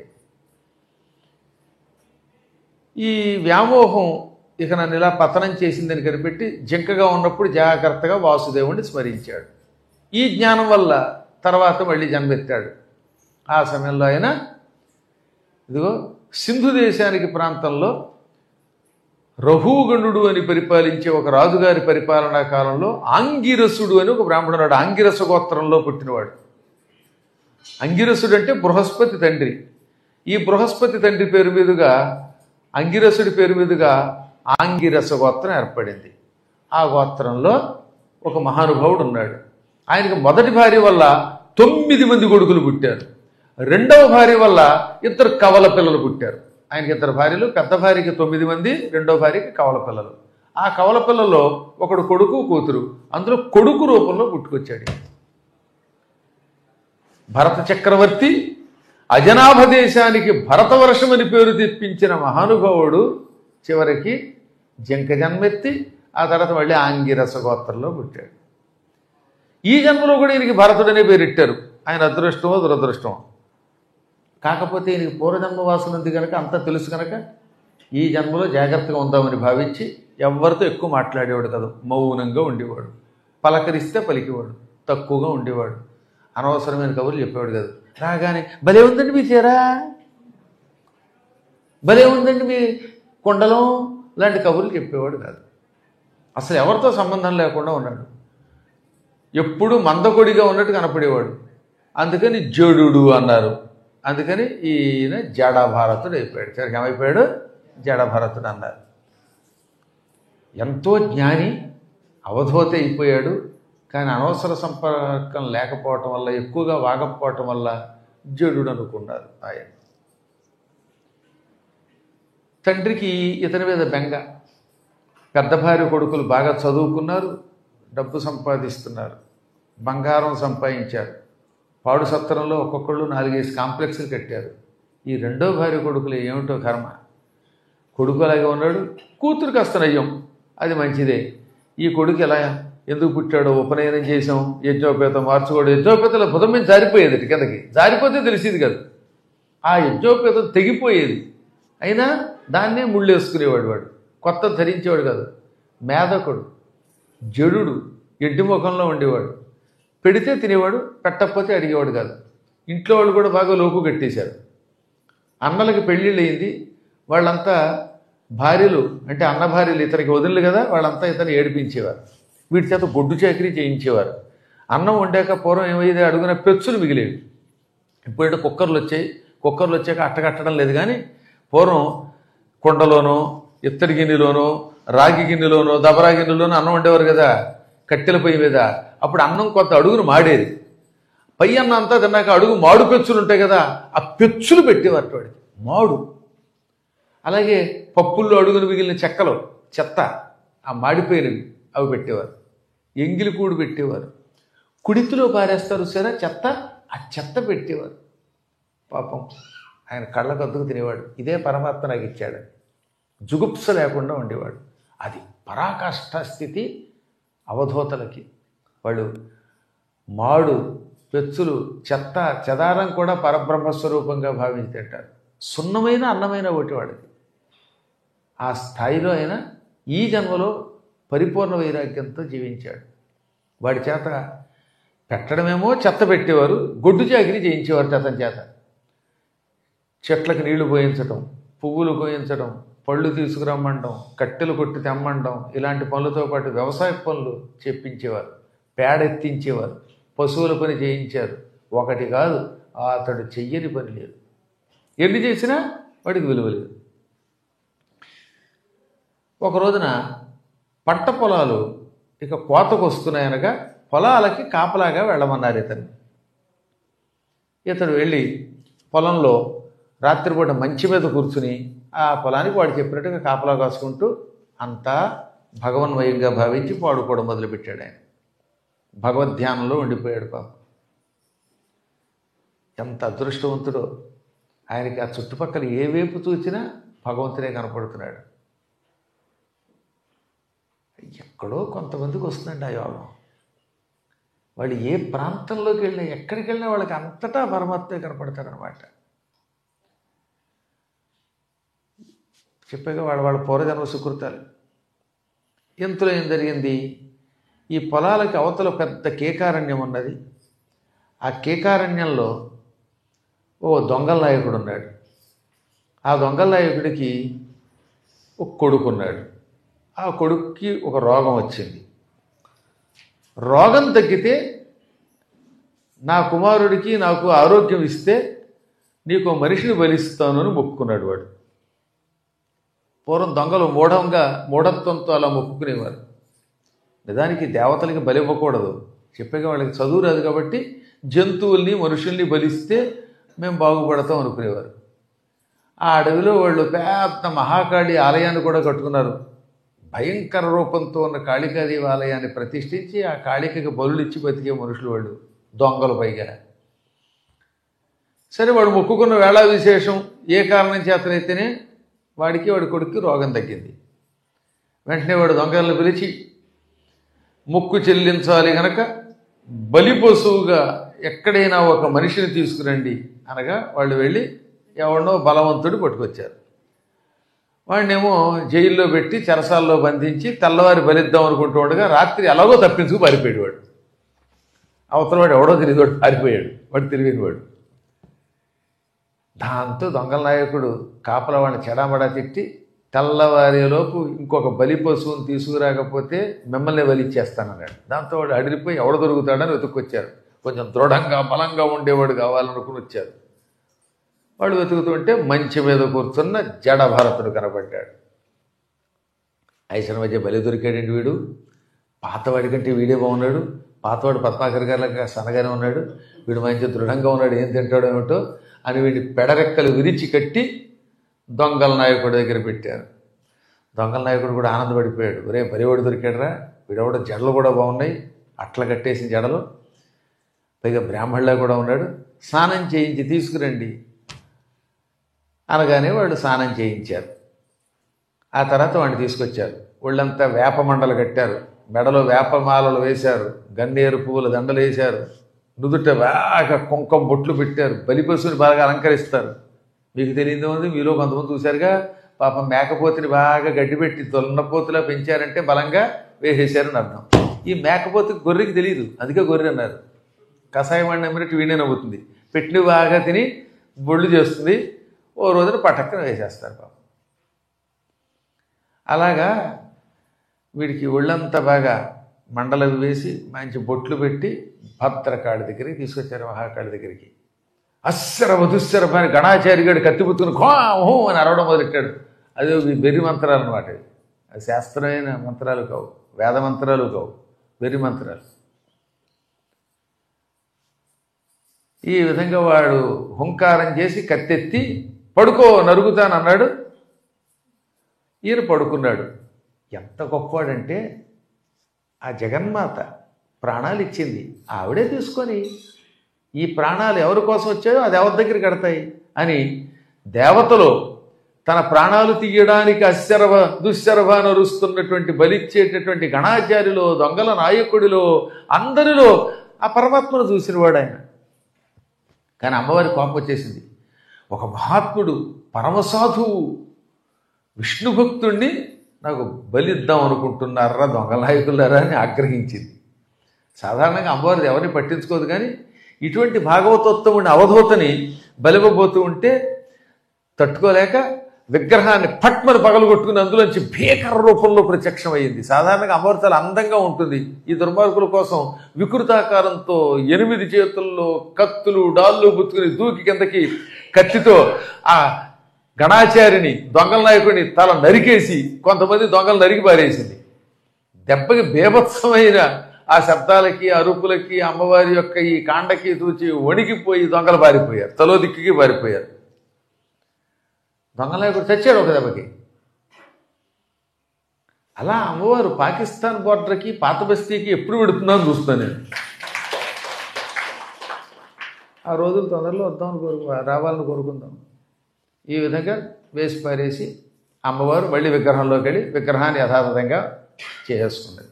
ఈ వ్యామోహం ఇక నన్ను ఇలా పతనం చేసిందని కనిపెట్టి జింకగా ఉన్నప్పుడు జాగ్రత్తగా వాసుదేవుణ్ణి స్మరించాడు ఈ జ్ఞానం వల్ల తర్వాత మళ్ళీ జన్మెత్తాడు ఆ సమయంలో ఆయన ఇదిగో సింధు దేశానికి ప్రాంతంలో రఘుగణుడు అని పరిపాలించే ఒక రాజుగారి పరిపాలనా కాలంలో ఆంగిరసుడు అని ఒక బ్రాహ్మణుడు ఆంగిరస గోత్రంలో పుట్టినవాడు అంగిరసుడు అంటే బృహస్పతి తండ్రి ఈ బృహస్పతి తండ్రి పేరు మీదుగా అంగిరసుడి పేరు మీదుగా ఆంగిరస గోత్రం ఏర్పడింది ఆ గోత్రంలో ఒక మహానుభావుడు ఉన్నాడు ఆయనకి మొదటి భార్య వల్ల తొమ్మిది మంది కొడుకులు పుట్టారు రెండవ భార్య వల్ల ఇద్దరు కవల పిల్లలు పుట్టారు ఆయనకి ఇద్దరు భార్యలు పెద్ద భార్యకి తొమ్మిది మంది రెండో భార్యకి కవల పిల్లలు ఆ కవల పిల్లల్లో ఒకడు కొడుకు కూతురు అందులో కొడుకు రూపంలో పుట్టుకొచ్చాడు ఈయన. భరత చక్రవర్తి అజనాభ దేశానికి భరతవర్షం అని పేరు తెప్పించిన మహానుభావుడు చివరికి జింక జన్మెత్తి ఆ తర్వాత మళ్ళీ ఆంగిరస గోత్రంలో పుట్టాడు ఈ జన్మలో కూడా ఈయనకి భరతుడనే పేరెట్టారు ఆయన అదృష్టమో దురదృష్టమో కాకపోతే ఈయనకి పూర్వజన్మ వాసన ఉంది కనుక అంతా తెలుసు కనుక ఈ జన్మలో జాగ్రత్తగా ఉందామని భావించి ఎవరితో ఎక్కువ మాట్లాడేవాడు కాదు మౌనంగా ఉండేవాడు పలకరిస్తే పలికేవాడు తక్కువగా ఉండేవాడు అనవసరమైన కబుర్లు చెప్పేవాడు కాదు రాగానే భలే ఉందండి మీ చీర భలే ఉందండి మీ కుండలం లాంటి కబుర్లు చెప్పేవాడు కాదు అసలు ఎవరితో సంబంధం లేకుండా ఉన్నాడు ఎప్పుడు మందకొడిగా ఉన్నట్టు కనపడేవాడు అందుకని జడుడు అన్నారు అందుకని ఈయన జడభారతుడు అయిపోయాడు చివరికి ఏమైపోయాడు జడభారతుడు అన్నారు ఎంతో జ్ఞాని అవధూత అయిపోయాడు కానీ అనవసర సంపర్కం లేకపోవటం వల్ల ఎక్కువగా వాగకపోవటం వల్ల జడుడు అనుకున్నారు ఆయన తండ్రికి ఇతని మీద బెంగ పెద్ద భార్య కొడుకులు బాగా చదువుకున్నారు డబ్బు సంపాదిస్తున్నారు బంగారం సంపాదించారు పాడు సత్రంలో ఒక్కొక్కళ్ళు నాలుగైదు కాంప్లెక్స్లు కట్టారు ఈ రెండో భార్య కొడుకులు ఏమిటో కర్మ కొడుకు అలాగే ఉన్నాడు కూతురు కాస్త నయ్యం అది మంచిదే ఈ కొడుకు ఎలా ఎందుకు పుట్టాడో ఉపనయనం చేసాం యజ్ఞోపేతం మార్చుకోవడం యజ్ఞోపేతలో బుధం మీద జారిపోయేది ఇటు కిందకి జారిపోతే తెలిసేది కాదు ఆ యజ్ఞోపేతం తెగిపోయేది అయినా దాన్నే ముళ్ళు వేసుకునేవాడు వాడు కొత్త ధరించేవాడు కాదు మేధకుడు జడుడు ఎడ్డి ముఖంలో ఉండేవాడు పెడితే తినేవాడు పెట్టకపోతే అడిగేవాడు కాదు ఇంట్లో వాళ్ళు కూడా బాగా లోపు కట్టేశారు అన్నలకి పెళ్ళిళ్ళు అయింది వాళ్ళంతా భార్యలు అంటే అన్న భార్యలు ఇతనికి వదిలి కదా వాళ్ళంతా ఇతను ఏడిపించేవారు వీటి చేత గొడ్డు చాకరీ చేయించేవారు అన్నం వండాక పూర్వం ఏమైంది అడుగున పెచ్చులు మిగిలేవి ఇప్పుడంటే కుక్కర్లు వచ్చాయి కుక్కర్లు వచ్చాక అట్టకట్టడం లేదు కానీ పూర్వం కుండలోనో ఇత్తడి గిన్నెలోనో రాగి గిన్నెలోనో దబరా గిన్నెలోనో అన్నం వండేవారు కదా కట్టెల పొయ్యి మీద అప్పుడు అన్నం కొంత అడుగును మాడేది పై అన్నం అంతా తిన్నాక అడుగు మాడు పెచ్చులు ఉంటాయి కదా ఆ పెచ్చులు పెట్టేవారు వాడికి మాడు అలాగే పప్పుల్లో అడుగును మిగిలిన చెక్కలు చెత్త ఆ మాడిపోయినవి అవి పెట్టేవారు ఎంగిలి కూడు పెట్టేవారు కుడితిలో పారేస్తారు సరే చెత్త ఆ చెత్త పెట్టేవారు పాపం ఆయన కళ్ళకు అద్దుకు తినేవాడు ఇదే పరమాత్మ నాకు ఇచ్చాడు జుగుప్స లేకుండా ఉండేవాడు అది పరాకాష్ఠ స్థితి అవధూతలకి వాళ్ళు మాడు పెచ్చులు చెత్త చెదారం కూడా పరబ్రహ్మ స్వరూపంగా భావించి తింటారు సున్నమైన అన్నమైన ఒకటి వాడిది ఆ స్థాయిలో ఆయన ఈ జన్మలో పరిపూర్ణ వైరాగ్యంతో జీవించాడు వాడి చేత పెట్టడమేమో చెత్త పెట్టేవారు గొడ్డు చాకిరి చేయించేవారు చేతని చేత చెట్లకు నీళ్లు పోయించడం పువ్వులు పోయించడం పళ్ళు తీసుకురమ్మండం కట్టెలు కొట్టి తెమ్మండం ఇలాంటి పనులతో పాటు వ్యవసాయ పనులు చెప్పించేవారు పేడెత్తించేవారు పశువుల పని చేయించారు ఒకటి కాదు అతడు చెయ్యని పని లేదు ఎన్ని చేసినా వాడికి విలువ లేదు ఒక రోజున పంట పొలాలు ఇక కోతకు వస్తున్నాయనగా పొలాలకి కాపలాగా వెళ్ళమన్నారు ఇతన్ని ఇతడు వెళ్ళి పొలంలో రాత్రిపూట మంచి మీద కూర్చుని ఆ పొలానికి వాడు చెప్పినట్టుగా కాపలా కాసుకుంటూ అంతా భగవన్మయంగా భావించి పాడుకోవడం మొదలుపెట్టాడు ఆయన భగవద్ధ్యానంలో ఉండిపోయాడు పాపం ఎంత అదృష్టవంతుడో ఆయనకి ఆ చుట్టుపక్కల ఏ వైపు చూసినా భగవంతుడే కనపడుతున్నాడు ఎక్కడో కొంతమందికి వస్తుందండి ఆ యోగం వాళ్ళు ఏ ప్రాంతంలోకి వెళ్ళినా ఎక్కడికి వెళ్ళినా వాళ్ళకి అంతటా పరమాత్మే కనపడతారనమాట చెప్పాక వాళ్ళ వాళ్ళ పూర్వజన్మ సుకృతాలు ఎంతలో ఏం జరిగింది ఈ పొలాలకి అవతల పెద్ద కేకారణ్యం ఉన్నది ఆ కేకారణ్యంలో ఓ దొంగల నాయకుడు ఉన్నాడు ఆ దొంగల నాయకుడికి ఒక కొడుకున్నాడు ఆ కొడుక్కి ఒక రోగం వచ్చింది రోగం తగ్గితే నా కుమారుడికి నాకు ఆరోగ్యం ఇస్తే నీకు మనిషిని బలిస్తాను అని మొక్కుకున్నాడు వాడు పూర్వం దొంగలు మూఢంగా మూఢత్వంతో అలా మొక్కుకునేవారు నిజానికి దేవతలకి బలి ఇవ్వకూడదు చెప్పాక వాళ్ళకి చదువు రాదు కాబట్టి జంతువుల్ని మనుషుల్ని బలిస్తే మేము బాగుపడతాం అనుకునేవారు ఆ అడవిలో వాళ్ళు పెద్ద మహాకాళి ఆలయాన్ని కూడా కట్టుకున్నారు భయంకర రూపంతో ఉన్న కాళికాదేవి ఆలయాన్ని ప్రతిష్ఠించి ఆ కాళికకి బలులు ఇచ్చి బతికే మనుషులు వాళ్ళు దొంగలు పైగా సరే వాడు మొక్కుకున్న వేళ విశేషం ఏ కారణం చేతనైతేనే వాడికి వాడి కొడుక్కి రోగం తగ్గింది వెంటనే వాడు దొంగలను పిలిచి ముక్కు చెల్లించాలి గనక బలి పశువుగా ఎక్కడైనా ఒక మనిషిని తీసుకురండి అనగా వాళ్ళు వెళ్ళి ఎవరినో బలవంతుడు పట్టుకొచ్చారు వాడినేమో జైల్లో పెట్టి చెరసాల్లో బంధించి తెల్లవారి బలిద్దాం అనుకుంటూ ఉండగా రాత్రి ఎలాగో తప్పించుకు పారిపోయాడు వాడు అవతల వాడు ఎవడో తెలియదు వాడు పారిపోయాడు వాడు తెలియని వాడు దాంతో దొంగల నాయకుడు కాపల వాడిని చెడామడా తిట్టి తెల్లవారేలోపు ఇంకొక బలి పశువుని తీసుకురాకపోతే మిమ్మల్ని బలిచ్చేస్తానన్నాడు దాంతో వాడు అడిగిపోయి ఎవడ దొరుకుతాడని వెతుక్కొచ్చారు కొంచెం దృఢంగా బలంగా ఉండేవాడు కావాలనుకుని వచ్చారు వాడు వెతుకుతుంటే మంచి మీద కూర్చున్న జడ భరతుడు కనబడ్డాడు ఐశ్వర్ మధ్య బలి దొరికాడండి వీడు పాతవాడి కంటే వీడే బాగున్నాడు పాతవాడు పద్మాకర్ గారిలాగా సన్నగానే ఉన్నాడు వీడు మంచి దృఢంగా ఉన్నాడు ఏం తింటాడో ఏమిటో అని వీడిని పెడరెక్కలు విరిచి కట్టి దొంగల నాయకుడి దగ్గర పెట్టారు దొంగల నాయకుడు కూడా ఆనందపడిపోయాడు ఒరే బలివాడు దొరికాడరా వీడెవడ జడలు కూడా బాగున్నాయి అట్ల కట్టేసిన జడలు పైగా బ్రాహ్మణులా కూడా ఉన్నాడు స్నానం చేయించి తీసుకురండి అనగానే వాళ్ళు స్నానం చేయించారు ఆ తర్వాత వాడిని తీసుకొచ్చారు ఒళ్ళంతా వేప మండలు కట్టారు మెడలో వేపమాలలు వేశారు గన్నేరు పువ్వుల దండలు వేశారు నుదుట బాగా కుంకం బొట్లు పెట్టారు బలిపశువుని బాగా అలంకరిస్తారు మీకు తెలియదు ఉంది మీలో కొంతమంది చూశారుగా పాపం మేకపోతుని బాగా గడ్డి పెట్టి దొన్నపోతులా పెంచారంటే బలంగా వేసేశారని అర్థం ఈ మేకపోతుకి గొర్రెకి తెలియదు అందుకే గొర్రె అన్నారు కషాయం వాడిని అమ్మినట్టు వీణే నవ్వుతుంది పెట్టిన బాగా తిని బొళ్ళు చేస్తుంది ఓ రోజున పటక్కన వేసేస్తారు పాపం అలాగా వీడికి ఒళ్ళంతా బాగా మండలవి వేసి మంచి బొట్లు పెట్టి భద్రకాళి దగ్గరికి తీసుకొచ్చారు మహాకాళి దగ్గరికి అస్సర వధుస్సర పని గణాచారి గారు కత్తిపుత్తుకుని హో అని అరవడం మొదలెట్టాడు అది ఒక బెర్రి మంత్రాలు అనమాట ఇవి. అది శాస్త్రమైన మంత్రాలు కావు వేద మంత్రాలు కావు బెర్రి మంత్రాలు ఈ విధంగా వాడు హుంకారం చేసి కత్తెత్తి పడుకో నరుగుతానన్నాడు ఈయన పడుకున్నాడు ఎంత గొప్పవాడంటే ఆ జగన్మాత ప్రాణాలు ఇచ్చింది ఆవిడే తీసుకొని ఈ ప్రాణాలు ఎవరి కోసం వచ్చాయో అది ఎవరి దగ్గర కడతాయి అని దేవతలో తన ప్రాణాలు తీయడానికి అశ్చరవ దుశ్చరవ నరుస్తున్నటువంటి బలిచ్చేటటువంటి గణాచార్యులో దొంగల నాయకుడిలో అందరిలో ఆ పరమాత్మను చూసినవాడు ఆయన కానీ అమ్మవారి కోపం వచ్చేసింది ఒక మహాత్ముడు పరమసాధువు విష్ణు భక్తుణ్ణి నాకు బలిద్దాం అనుకుంటున్నారా దొంగ నాయకులారా అని ఆగ్రహించింది సాధారణంగా అమ్మవారిది ఎవరిని పట్టించుకోదు కానీ ఇటువంటి భాగవతోత్తముడిని అవధూతని బలివ్వబోతూ ఉంటే తట్టుకోలేక విగ్రహాన్ని పట్మని పగలగొట్టుకుని అందులోంచి భీకర రూపంలో ప్రత్యక్షమయ్యింది సాధారణంగా అమ్మవారు చాలా అందంగా ఉంటుంది ఈ దుర్మార్గుల కోసం వికృతాకారంతో ఎనిమిది చేతుల్లో కత్తులు డాళ్ళు బుచ్చుకుని దూకి కిందకి కత్తితో ఆ గణాచారిని దొంగల నాయకుడిని తల నరికేసి కొంతమంది దొంగలు నరికి పారేసింది దెబ్బకి బేభత్సమైన ఆ శబ్దాలకి అరుపులకి అమ్మవారి యొక్క ఈ కాండకి చూచి వణికిపోయి దొంగలు పారిపోయారు తలో దిక్కుకి పారిపోయారు దొంగలేకుడు చచ్చాడు ఒక దెబ్బకి అలా అమ్మవారు పాకిస్తాన్ బోర్డర్కి పాత బస్తీకి ఎప్పుడు పెడుతుందని చూస్తున్నాను నేను ఆ రోజులు తొందరలో వద్దామని కోరుకు రావాలని కోరుకుందాం ఈ విధంగా వేసి పారేసి అమ్మవారు మళ్ళీ విగ్రహంలోకి వెళ్ళి విగ్రహాన్ని యథాతథంగా చేసుకున్నది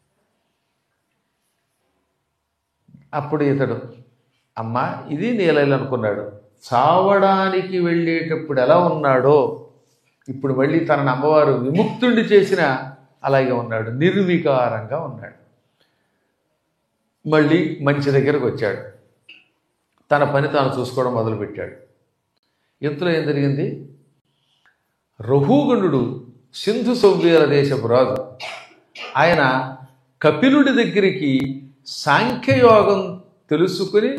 అప్పుడు ఇతడు అమ్మ ఇది నీలలు అనుకున్నాడు చావడానికి వెళ్ళేటప్పుడు ఎలా ఉన్నాడో ఇప్పుడు మళ్ళీ తనని అమ్మవారు విముక్తుడిని చేసిన అలాగే ఉన్నాడు నిర్వికారంగా ఉన్నాడు మళ్ళీ మంచి దగ్గరకు వచ్చాడు తన పని తాను చూసుకోవడం మొదలుపెట్టాడు ఇంతలో ఏం జరిగింది రఘుగణుడు సింధు సౌవ్యాల దేశపు రాజు ఆయన కపిలుడి దగ్గరికి సాంఖ్యయోగం తెలుసుకుని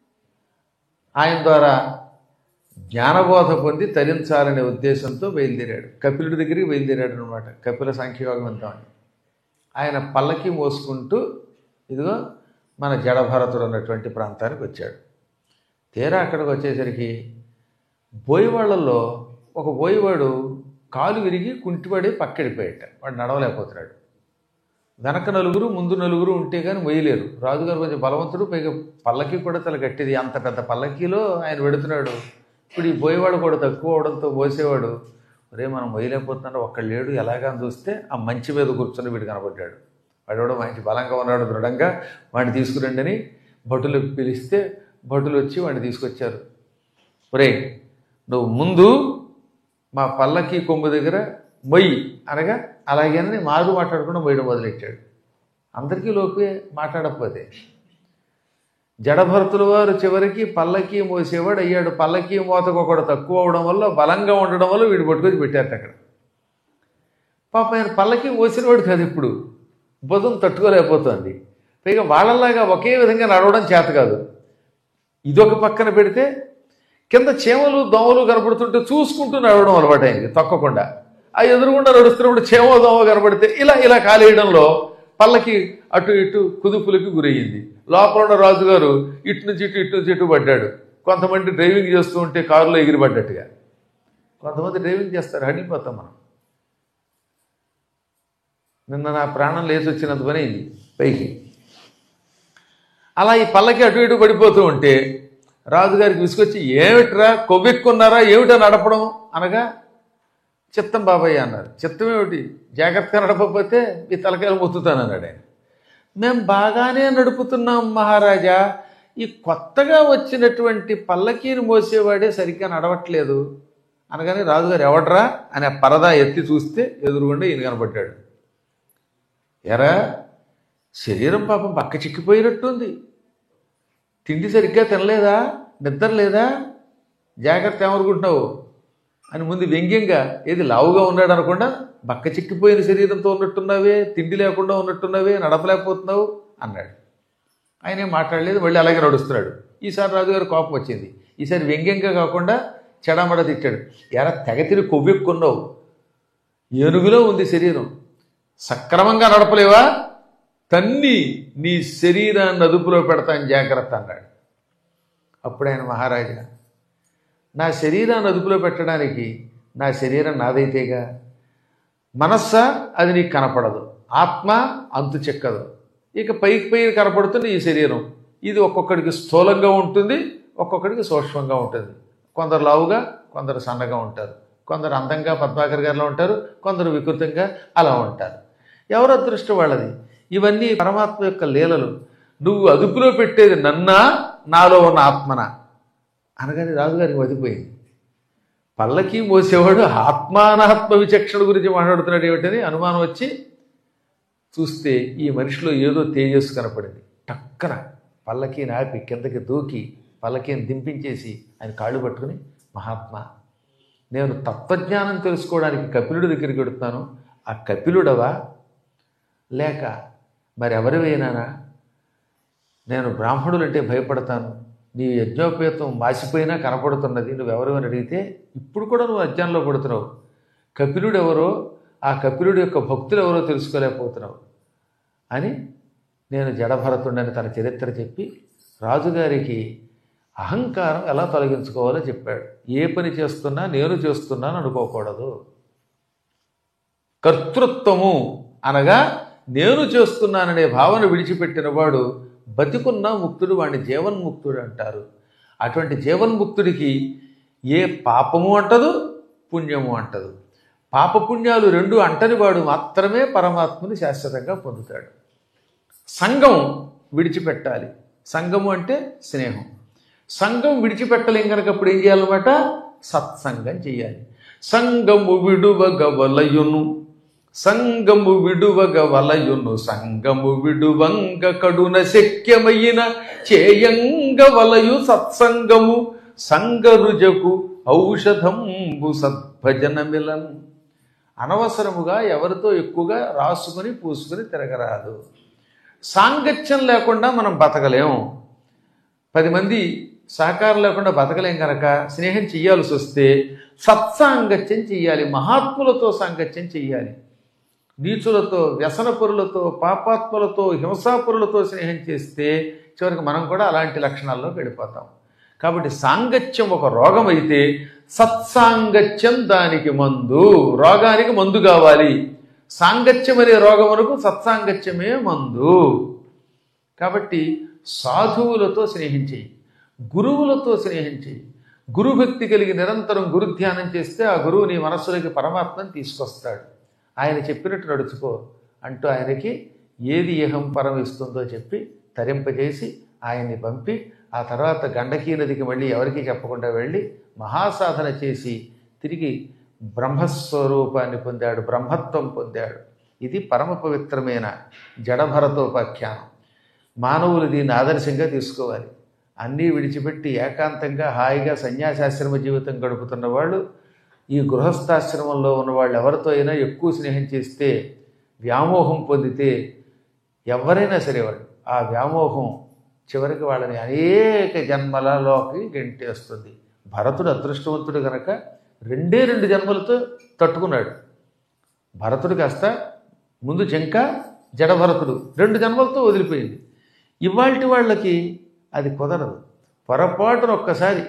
ఆయన ద్వారా జ్ఞానబోధ పొంది తరించాలనే ఉద్దేశంతో బయలుదేరాడు కపిలుడి దగ్గరికి బయలుదేరాడు అనమాట కపిల సాంఖ్యయోగం అంటామని ఆయన పల్లకి మోసుకుంటూ ఇదిగో మన జడభరతుడు అన్నటువంటి ప్రాంతానికి వచ్చాడు తీరా అక్కడికి వచ్చేసరికి బోయవాళ్ళల్లో ఒక బోయవాడు కాలు విరిగి కుంటిపడి పక్కడిపోయాట వాడు నడవలేకపోతున్నాడు వెనక నలుగురు ముందు నలుగురు ఉంటే కానీ మొయ్యలేరు రాజుగారు కొంచెం బలవంతుడు పైగా పల్లకి కూడా తల గట్టిది అంత పెద్ద పల్లకీలో ఆయన పెడుతున్నాడు ఇప్పుడు ఈ బోయేవాడు కూడా తక్కువ అవడంతో పోసేవాడు ఒరే మనం మొయ్యలేకపోతున్నాడు ఒక్క లేడు ఎలాగా అని చూస్తే ఆ మంచి మీద కూర్చొని వీడు కనబడ్డాడు వాడు కూడా మంచి బలంగా ఉన్నాడు దృఢంగా వాడిని తీసుకురండి అని భటులు పిలిస్తే భటులు వచ్చి వాడిని తీసుకొచ్చారు ఒరే నువ్వు ముందు మా పల్లకి కొమ్ము దగ్గర మొయ్యి అనగా అలాగేనని మారు మాట్లాడకుండా మొయ్యడం మొదలెట్టాడు అందరికీ లోపే మాట్లాడకపోతే జడభరతుల వారు చివరికి పల్లకి మోసేవాడు అయ్యాడు పల్లకి మోతకు ఒకడు తక్కువ అవడం వల్ల బలంగా ఉండడం వల్ల వీడు పట్టుకొని పెట్టారట అక్కడ పాప ఆయన పల్లకి మోసినవాడు కాదు ఇప్పుడు బుధం తట్టుకోలేకపోతుంది పైగా వాళ్ళలాగా ఒకే విధంగా నడవడం చేత కాదు ఇదొక పక్కన పెడితే కింద చీమలు దోమలు కనపడుతుంటే చూసుకుంటూ నడవడం అలవాటు ఆయనకి తక్కకుండా ఆ ఎదురుగుండా నడుస్తున్నప్పుడు చీమ దోమ కనపడితే ఇలా ఇలా కాలేయడంలో పల్లకి అటు ఇటు కుదుపులకి గురయ్యింది లోపల ఉన్న రాజుగారు ఇటు నుంచి ఇటు ఇటు నుంచి ఇటు పడ్డాడు కొంతమంది డ్రైవింగ్ చేస్తూ ఉంటే కారులో ఎగిరిపడ్డట్టుగా కొంతమంది డ్రైవింగ్ చేస్తారు హడిపోతాం మనం నిన్న నా ప్రాణం లేచి వచ్చినంత పని అయింది పైకి అలా ఈ పల్లకి అటు ఇటు పడిపోతూ ఉంటే రాజుగారికి విసుకొచ్చి ఏమిట్రా కొవ్వెక్కున్నారా ఏమిటా నడపడం అనగా చిత్తం బాబాయ్ అన్నారు చిత్తం ఏమిటి జాగ్రత్తగా నడపకపోతే ఈ తలకాయలు మొత్తుతాను అన్నాడు ఆయన మేము బాగానే నడుపుతున్నాం మహారాజా ఈ కొత్తగా వచ్చినటువంటి పల్లకీని మోసేవాడే సరిగ్గా నడవట్లేదు అనగానే రాజుగారు ఎవడ్రా అని ఆ పరదా ఎత్తి చూస్తే ఎదురుగుండా ఈయన కనబడ్డాడు ఎరా శరీరం పాపం పక్క చిక్కిపోయినట్టుంది తిండి సరిగ్గా తినలేదా నిద్ర లేదా జాగ్రత్త ఏమనుకుంటున్నావు అని ముందు వ్యంగ్యంగా ఏది లావుగా ఉన్నాడు అనకుండా బక్క చిక్కిపోయిన శరీరంతో ఉన్నట్టున్నావే తిండి లేకుండా ఉన్నట్టున్నావే నడపలేకపోతున్నావు అన్నాడు ఆయన ఏం మాట్లాడలేదు మళ్ళీ అలాగే నడుస్తున్నాడు ఈసారి రాజుగారు కోపం వచ్చింది ఈసారి వ్యంగ్యంగా కాకుండా చెడమడ తిట్టాడు ఎరా తెగతిరి కొవ్వెక్కున్నావు ఏనుగులో ఉంది శరీరం సక్రమంగా నడపలేవా తన్ని నీ శరీరాన్ని అదుపులో పెడతాను జాగ్రత్త అన్నాడు అప్పుడు ఆయన మహారాజా నా శరీరాన్ని అదుపులో పెట్టడానికి నా శరీరం నాదైతేగా మనస్స అది నీకు కనపడదు ఆత్మ అంతు చెక్కదు ఇక పైకి పైకి కనపడుతుంది ఈ శరీరం ఇది ఒక్కొక్కడికి స్థూలంగా ఉంటుంది ఒక్కొక్కడికి సూక్ష్మంగా ఉంటుంది కొందరు లావుగా కొందరు సన్నగా ఉంటారు కొందరు అందంగా పద్మాకర్ గారిలో ఉంటారు కొందరు వికృతంగా అలా ఉంటారు ఎవరు అదృష్టం వాళ్ళది ఇవన్నీ పరమాత్మ యొక్క లీలలు నువ్వు అదుపులో పెట్టేది నన్నా నాలో ఉన్న ఆత్మన అనగానే రాజుగారికి వదిపోయింది పల్లకి మోసేవాడు ఆత్మానాత్మ విచక్షణ గురించి మాట్లాడుతున్నాడు ఏమిటని అనుమానం వచ్చి చూస్తే ఈ మనిషిలో ఏదో తేజస్సు కనపడింది టక్కన పల్లకీని ఆపి కిందకి దూకి పల్లకీని దింపించేసి ఆయన కాళ్ళు పట్టుకుని మహాత్మా నేను తత్వజ్ఞానం తెలుసుకోవడానికి కపిలుడి దగ్గరికి వెడుతున్నాను ఆ కపిలుడవా లేక మరి ఎవరివైనానా నేను బ్రాహ్మణులంటే భయపడతాను నీ యజ్ఞోపేతం మాసిపోయినా కనపడుతున్నది నువ్వెవరు అని అడిగితే ఇప్పుడు కూడా నువ్వు అజ్ఞానంలో పడుతున్నావు కపిలుడు ఎవరో ఆ కపిలుడి యొక్క భక్తులు ఎవరో తెలుసుకోలేకపోతున్నావు అని నేను జడభరతుడని తన చరిత్ర చెప్పి రాజుగారికి అహంకారం ఎలా తొలగించుకోవాలో చెప్పాడు ఏ పని చేస్తున్నా నేను చేస్తున్నాను అనుకోకూడదు కర్తృత్వము అనగా నేను చేస్తున్నాననే భావన విడిచిపెట్టిన వాడు బతికున్న ముక్తుడు వాడిని జీవన్ముక్తుడు అంటారు అటువంటి జీవన్ముక్తుడికి ఏ పాపము అంటదు పుణ్యము అంటదు పాపపుణ్యాలు రెండు అంటని వాడు మాత్రమే పరమాత్మని శాశ్వతంగా పొందుతాడు సంఘం విడిచిపెట్టాలి సంఘము అంటే స్నేహం సంఘం విడిచిపెట్టలేం కనుక అప్పుడు ఏం చేయాలన్నమాట సత్సంగం చేయాలి సంగము విడువగ వలయును సంగము విడువగ వలయును సంగము విడువంగ కడున శక్యమైన చేయంగ వలయు సత్సంగము సంగరుజకు ఔషధంబు సద్భజనమిలం అనవసరముగా ఎవరితో ఎక్కువగా రాసుకుని పూసుకుని తిరగరాదు సాంగత్యం లేకుండా మనం బతకలేము పది మంది సహకారం లేకుండా బతకలేం కనుక స్నేహం చెయ్యాల్సి వస్తే సత్సాంగత్యం చెయ్యాలి మహాత్ములతో సాంగత్యం చెయ్యాలి నీచులతో వ్యసనపరులతో పాపాత్ములతో హింసాపరులతో స్నేహం చేస్తే చివరికి మనం కూడా అలాంటి లక్షణాల్లో వెళ్ళిపోతాం కాబట్టి సాంగత్యం ఒక రోగం అయితే సత్సాంగత్యం దానికి మందు రోగానికి మందు కావాలి సాంగత్యం అనే రోగమునకు సత్సాంగత్యమే మందు కాబట్టి సాధువులతో స్నేహం చేయి గురువులతో స్నేహం చేయి గురుభక్తి కలిగి నిరంతరం గురుధ్యానం చేస్తే ఆ గురువు నీ మనస్సులోకి పరమాత్మని తీసుకొస్తాడు ఆయన చెప్పినట్టు నడుచుకో అంటూ ఆయనకి ఏది ఏహం పరం ఇస్తుందో చెప్పి తరింపజేసి ఆయన్ని పంపి ఆ తర్వాత గండకీ నదికి మళ్ళీ ఎవరికీ చెప్పకుండా వెళ్ళి మహాసాధన చేసి తిరిగి బ్రహ్మస్వరూపాన్ని పొందాడు బ్రహ్మత్వం పొందాడు ఇది పరమ పవిత్రమైన జడభరతోపాఖ్యానం మానవులు దీన్ని ఆదర్శంగా తీసుకోవాలి అన్నీ విడిచిపెట్టి ఏకాంతంగా హాయిగా సన్యాసాశ్రమ జీవితం గడుపుతున్న వాళ్ళు ఈ గృహస్థాశ్రమంలో ఉన్న వాళ్ళు ఎవరితో అయినా ఎక్కువ స్నేహం చేస్తే వ్యామోహం పొందితే ఎవరైనా సరే వాళ్ళు ఆ వ్యామోహం చివరికి వాళ్ళని అనేక జన్మలలోకి గెంటేస్తుంది భరతుడు అదృష్టవంతుడు గనక రెండే రెండు జన్మలతో తట్టుకున్నాడు భరతుడు కాస్త ముందు జంక జడభరతుడు రెండు జన్మలతో వదిలిపోయింది ఇవాల్టి వాళ్ళకి అది కుదరదు పొరపాటున ఒక్కసారి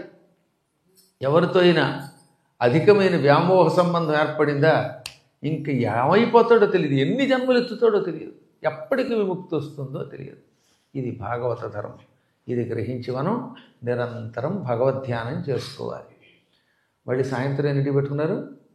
ఎవరితో అయినా అధికమైన వ్యామోహ సంబంధం ఏర్పడిందా ఇంక ఏమైపోతాడో తెలియదు ఎన్ని జన్మలు ఎత్తుతాడో తెలియదు ఎప్పటికి విముక్తి వస్తుందో తెలియదు ఇది భాగవత ధర్మం ఇది గ్రహించి మనం నిరంతరం భగవద్ధ్యానం చేసుకోవాలి మళ్ళీ సాయంత్రం ఎన్నింటికి పెట్టుకున్నారు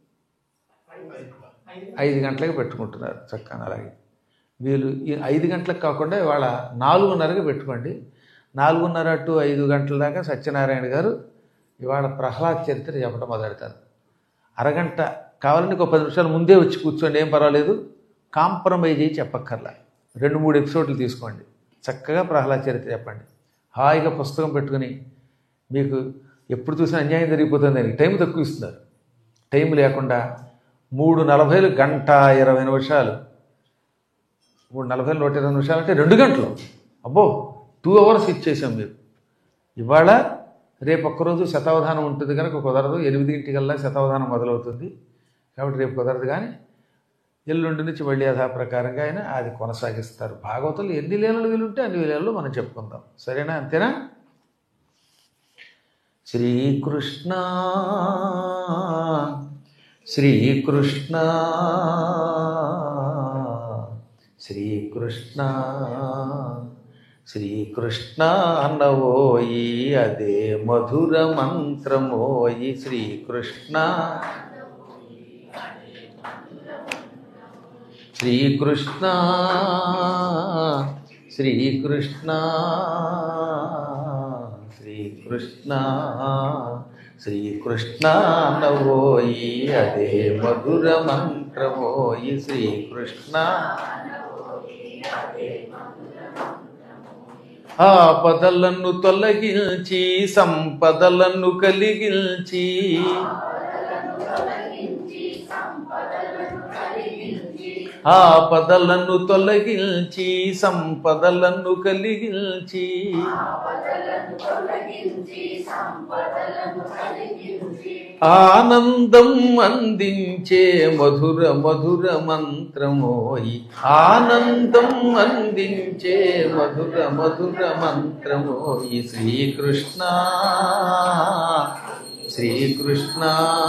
ఐదు గంటలకు పెట్టుకుంటున్నారు చక్కగా అలాగే వీళ్ళు ఈ ఐదు గంటలకు కాకుండా ఇవాళ నాలుగున్నరకి పెట్టుకోండి నాలుగున్నర టు ఐదు గంటల దాకా సత్యనారాయణ గారు ఇవాళ ప్రహ్లాద్ చరిత్ర చెప్పడం మొదలెడతారు అరగంట కావాలని ఒక పది నిమిషాలు ముందే వచ్చి కూర్చోండి ఏం పర్వాలేదు కాంప్రమైజ్ అయ్యి చెప్పక్కర్లా రెండు మూడు ఎపిసోడ్లు తీసుకోండి చక్కగా ప్రహ్లాద్ చరిత్ర చెప్పండి హాయిగా పుస్తకం పెట్టుకుని మీకు ఎప్పుడు చూసినా అన్యాయం జరిగిపోతుంది అని టైం తక్కువ ఇస్తున్నారు టైం లేకుండా మూడు నలభైలు గంట ఇరవై నిమిషాలు మూడు నలభై నూట ఇరవై నిమిషాలు అంటే రెండు గంటలు అబ్బో టూ అవర్స్ ఇచ్చేసాం మీరు ఇవాళ రేపు ఒక్కరోజు శతావధానం ఉంటుంది కనుక కుదరదు ఎనిమిదింటికల్లా శతావధానం మొదలవుతుంది కాబట్టి రేపు కుదరదు కానీ ఎల్లుండి నుంచి మళ్ళీ యథాప్రకారంగా అయినా అది కొనసాగిస్తారు భాగవతులు ఎన్ని లీలలు వీలుంటే అన్ని లీలలు మనం చెప్పుకుందాం సరేనా అంతేనా శ్రీకృష్ణ శ్రీకృష్ణ శ్రీకృష్ణ శ్రీకృష్ణ అన్నవోయి అదే మధుర మంత్రమోయి శ్రీకృష్ణ శ్రీకృష్ణ శ్రీకృష్ణ శ్రీకృష్ణ శ్రీకృష్ణ నవోయి అదే మధుర మంత్రమోయి శ్రీకృష్ణ ఆపదలను తొలగించి సంపదలను కలిగించి ఆపదలను తొలగించి సంపదలను కలిగించి ఆనందం అందించే మధుర మధుర మంత్రమోయి ఆనందం అందించే మధుర మధుర మంత్రమోయి శ్రీకృష్ణ శ్రీకృష్ణ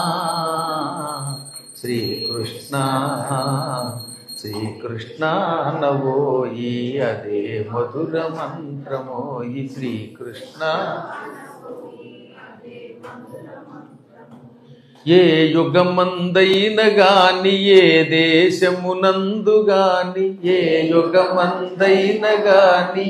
శ్రీకృష్ణ శ్రీకృష్ణ నవోయి అదే మధుర మంత్రమోయి శ్రీకృష్ణ ఏ యుగమందైన గాని ఏ దేశమునందు గాని ఏ యుగమందైన గాని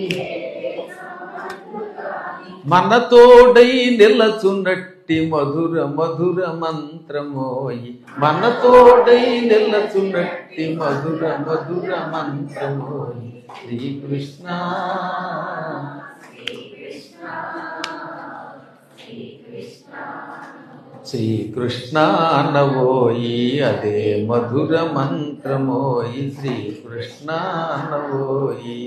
మన తోడై నిలచున్నట్టి మధుర మధుర మంత్రమోయి మన తోడై నిలచున్నట్టి మధుర మధుర మంత్రమోయి శ్రీకృష్ణ శ్రీకృష్ణ నవోయి అదే మధుర మంత్రమోయి శ్రీకృష్ణ నవోయి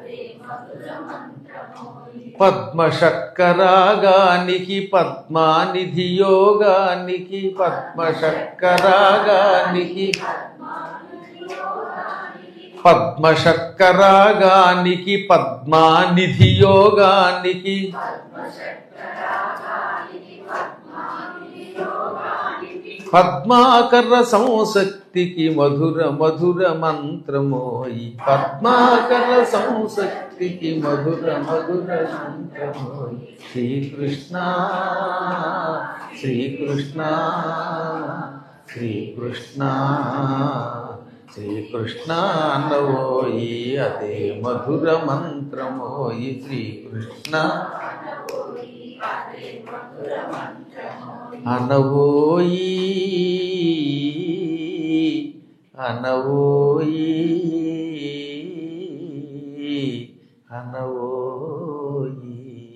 పద్మశక్కరాగానికి పద్మానిధి యోగానికి పద్మశక్కరాగానికి పద్మశక్కరాగానికి పద్మానిధి యోగానికి పద్మాకర సంశక్తికి మధుర మధుర మంత్రమోయి పద్మాకర సంశక్తికి మధుర మధుర మంత్రమోయి శ్రీకృష్ణ శ్రీకృష్ణ శ్రీకృష్ణ శ్రీకృష్ణ నవోయి అదే మధుర మంత్రమోయి శ్రీకృష్ణ అనవోయి అనవోయి అనవోయి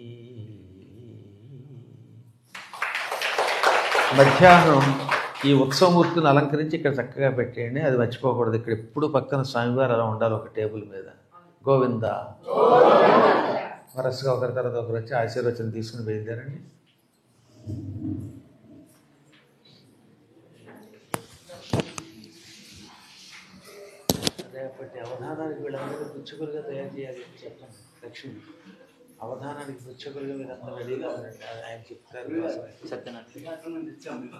మధ్యాహ్నం ఈ ఉత్సవమూర్తిని అలంకరించి ఇక్కడ చక్కగా పెట్టేయండి అది మర్చిపోకూడదు ఇక్కడ ఎప్పుడు పక్కన స్వామివారు అలా ఉండాలి ఒక టేబుల్ మీద గోవింద వరసగా ఒకరి తర్వాత ఒకరు వచ్చి ఆశీర్వచనం తీసుకుని బయలుదేరండి రేపటి అవధానానికి వీళ్ళందరూ పుచ్చకులుగా తయారు చేయాలి అని చెప్పండి లక్ష్మి అవధానానికి పుచ్చకులుగా మీరంతా రెడీగా ఉండండి ఆయన చెప్తారు సత్యనారాయణ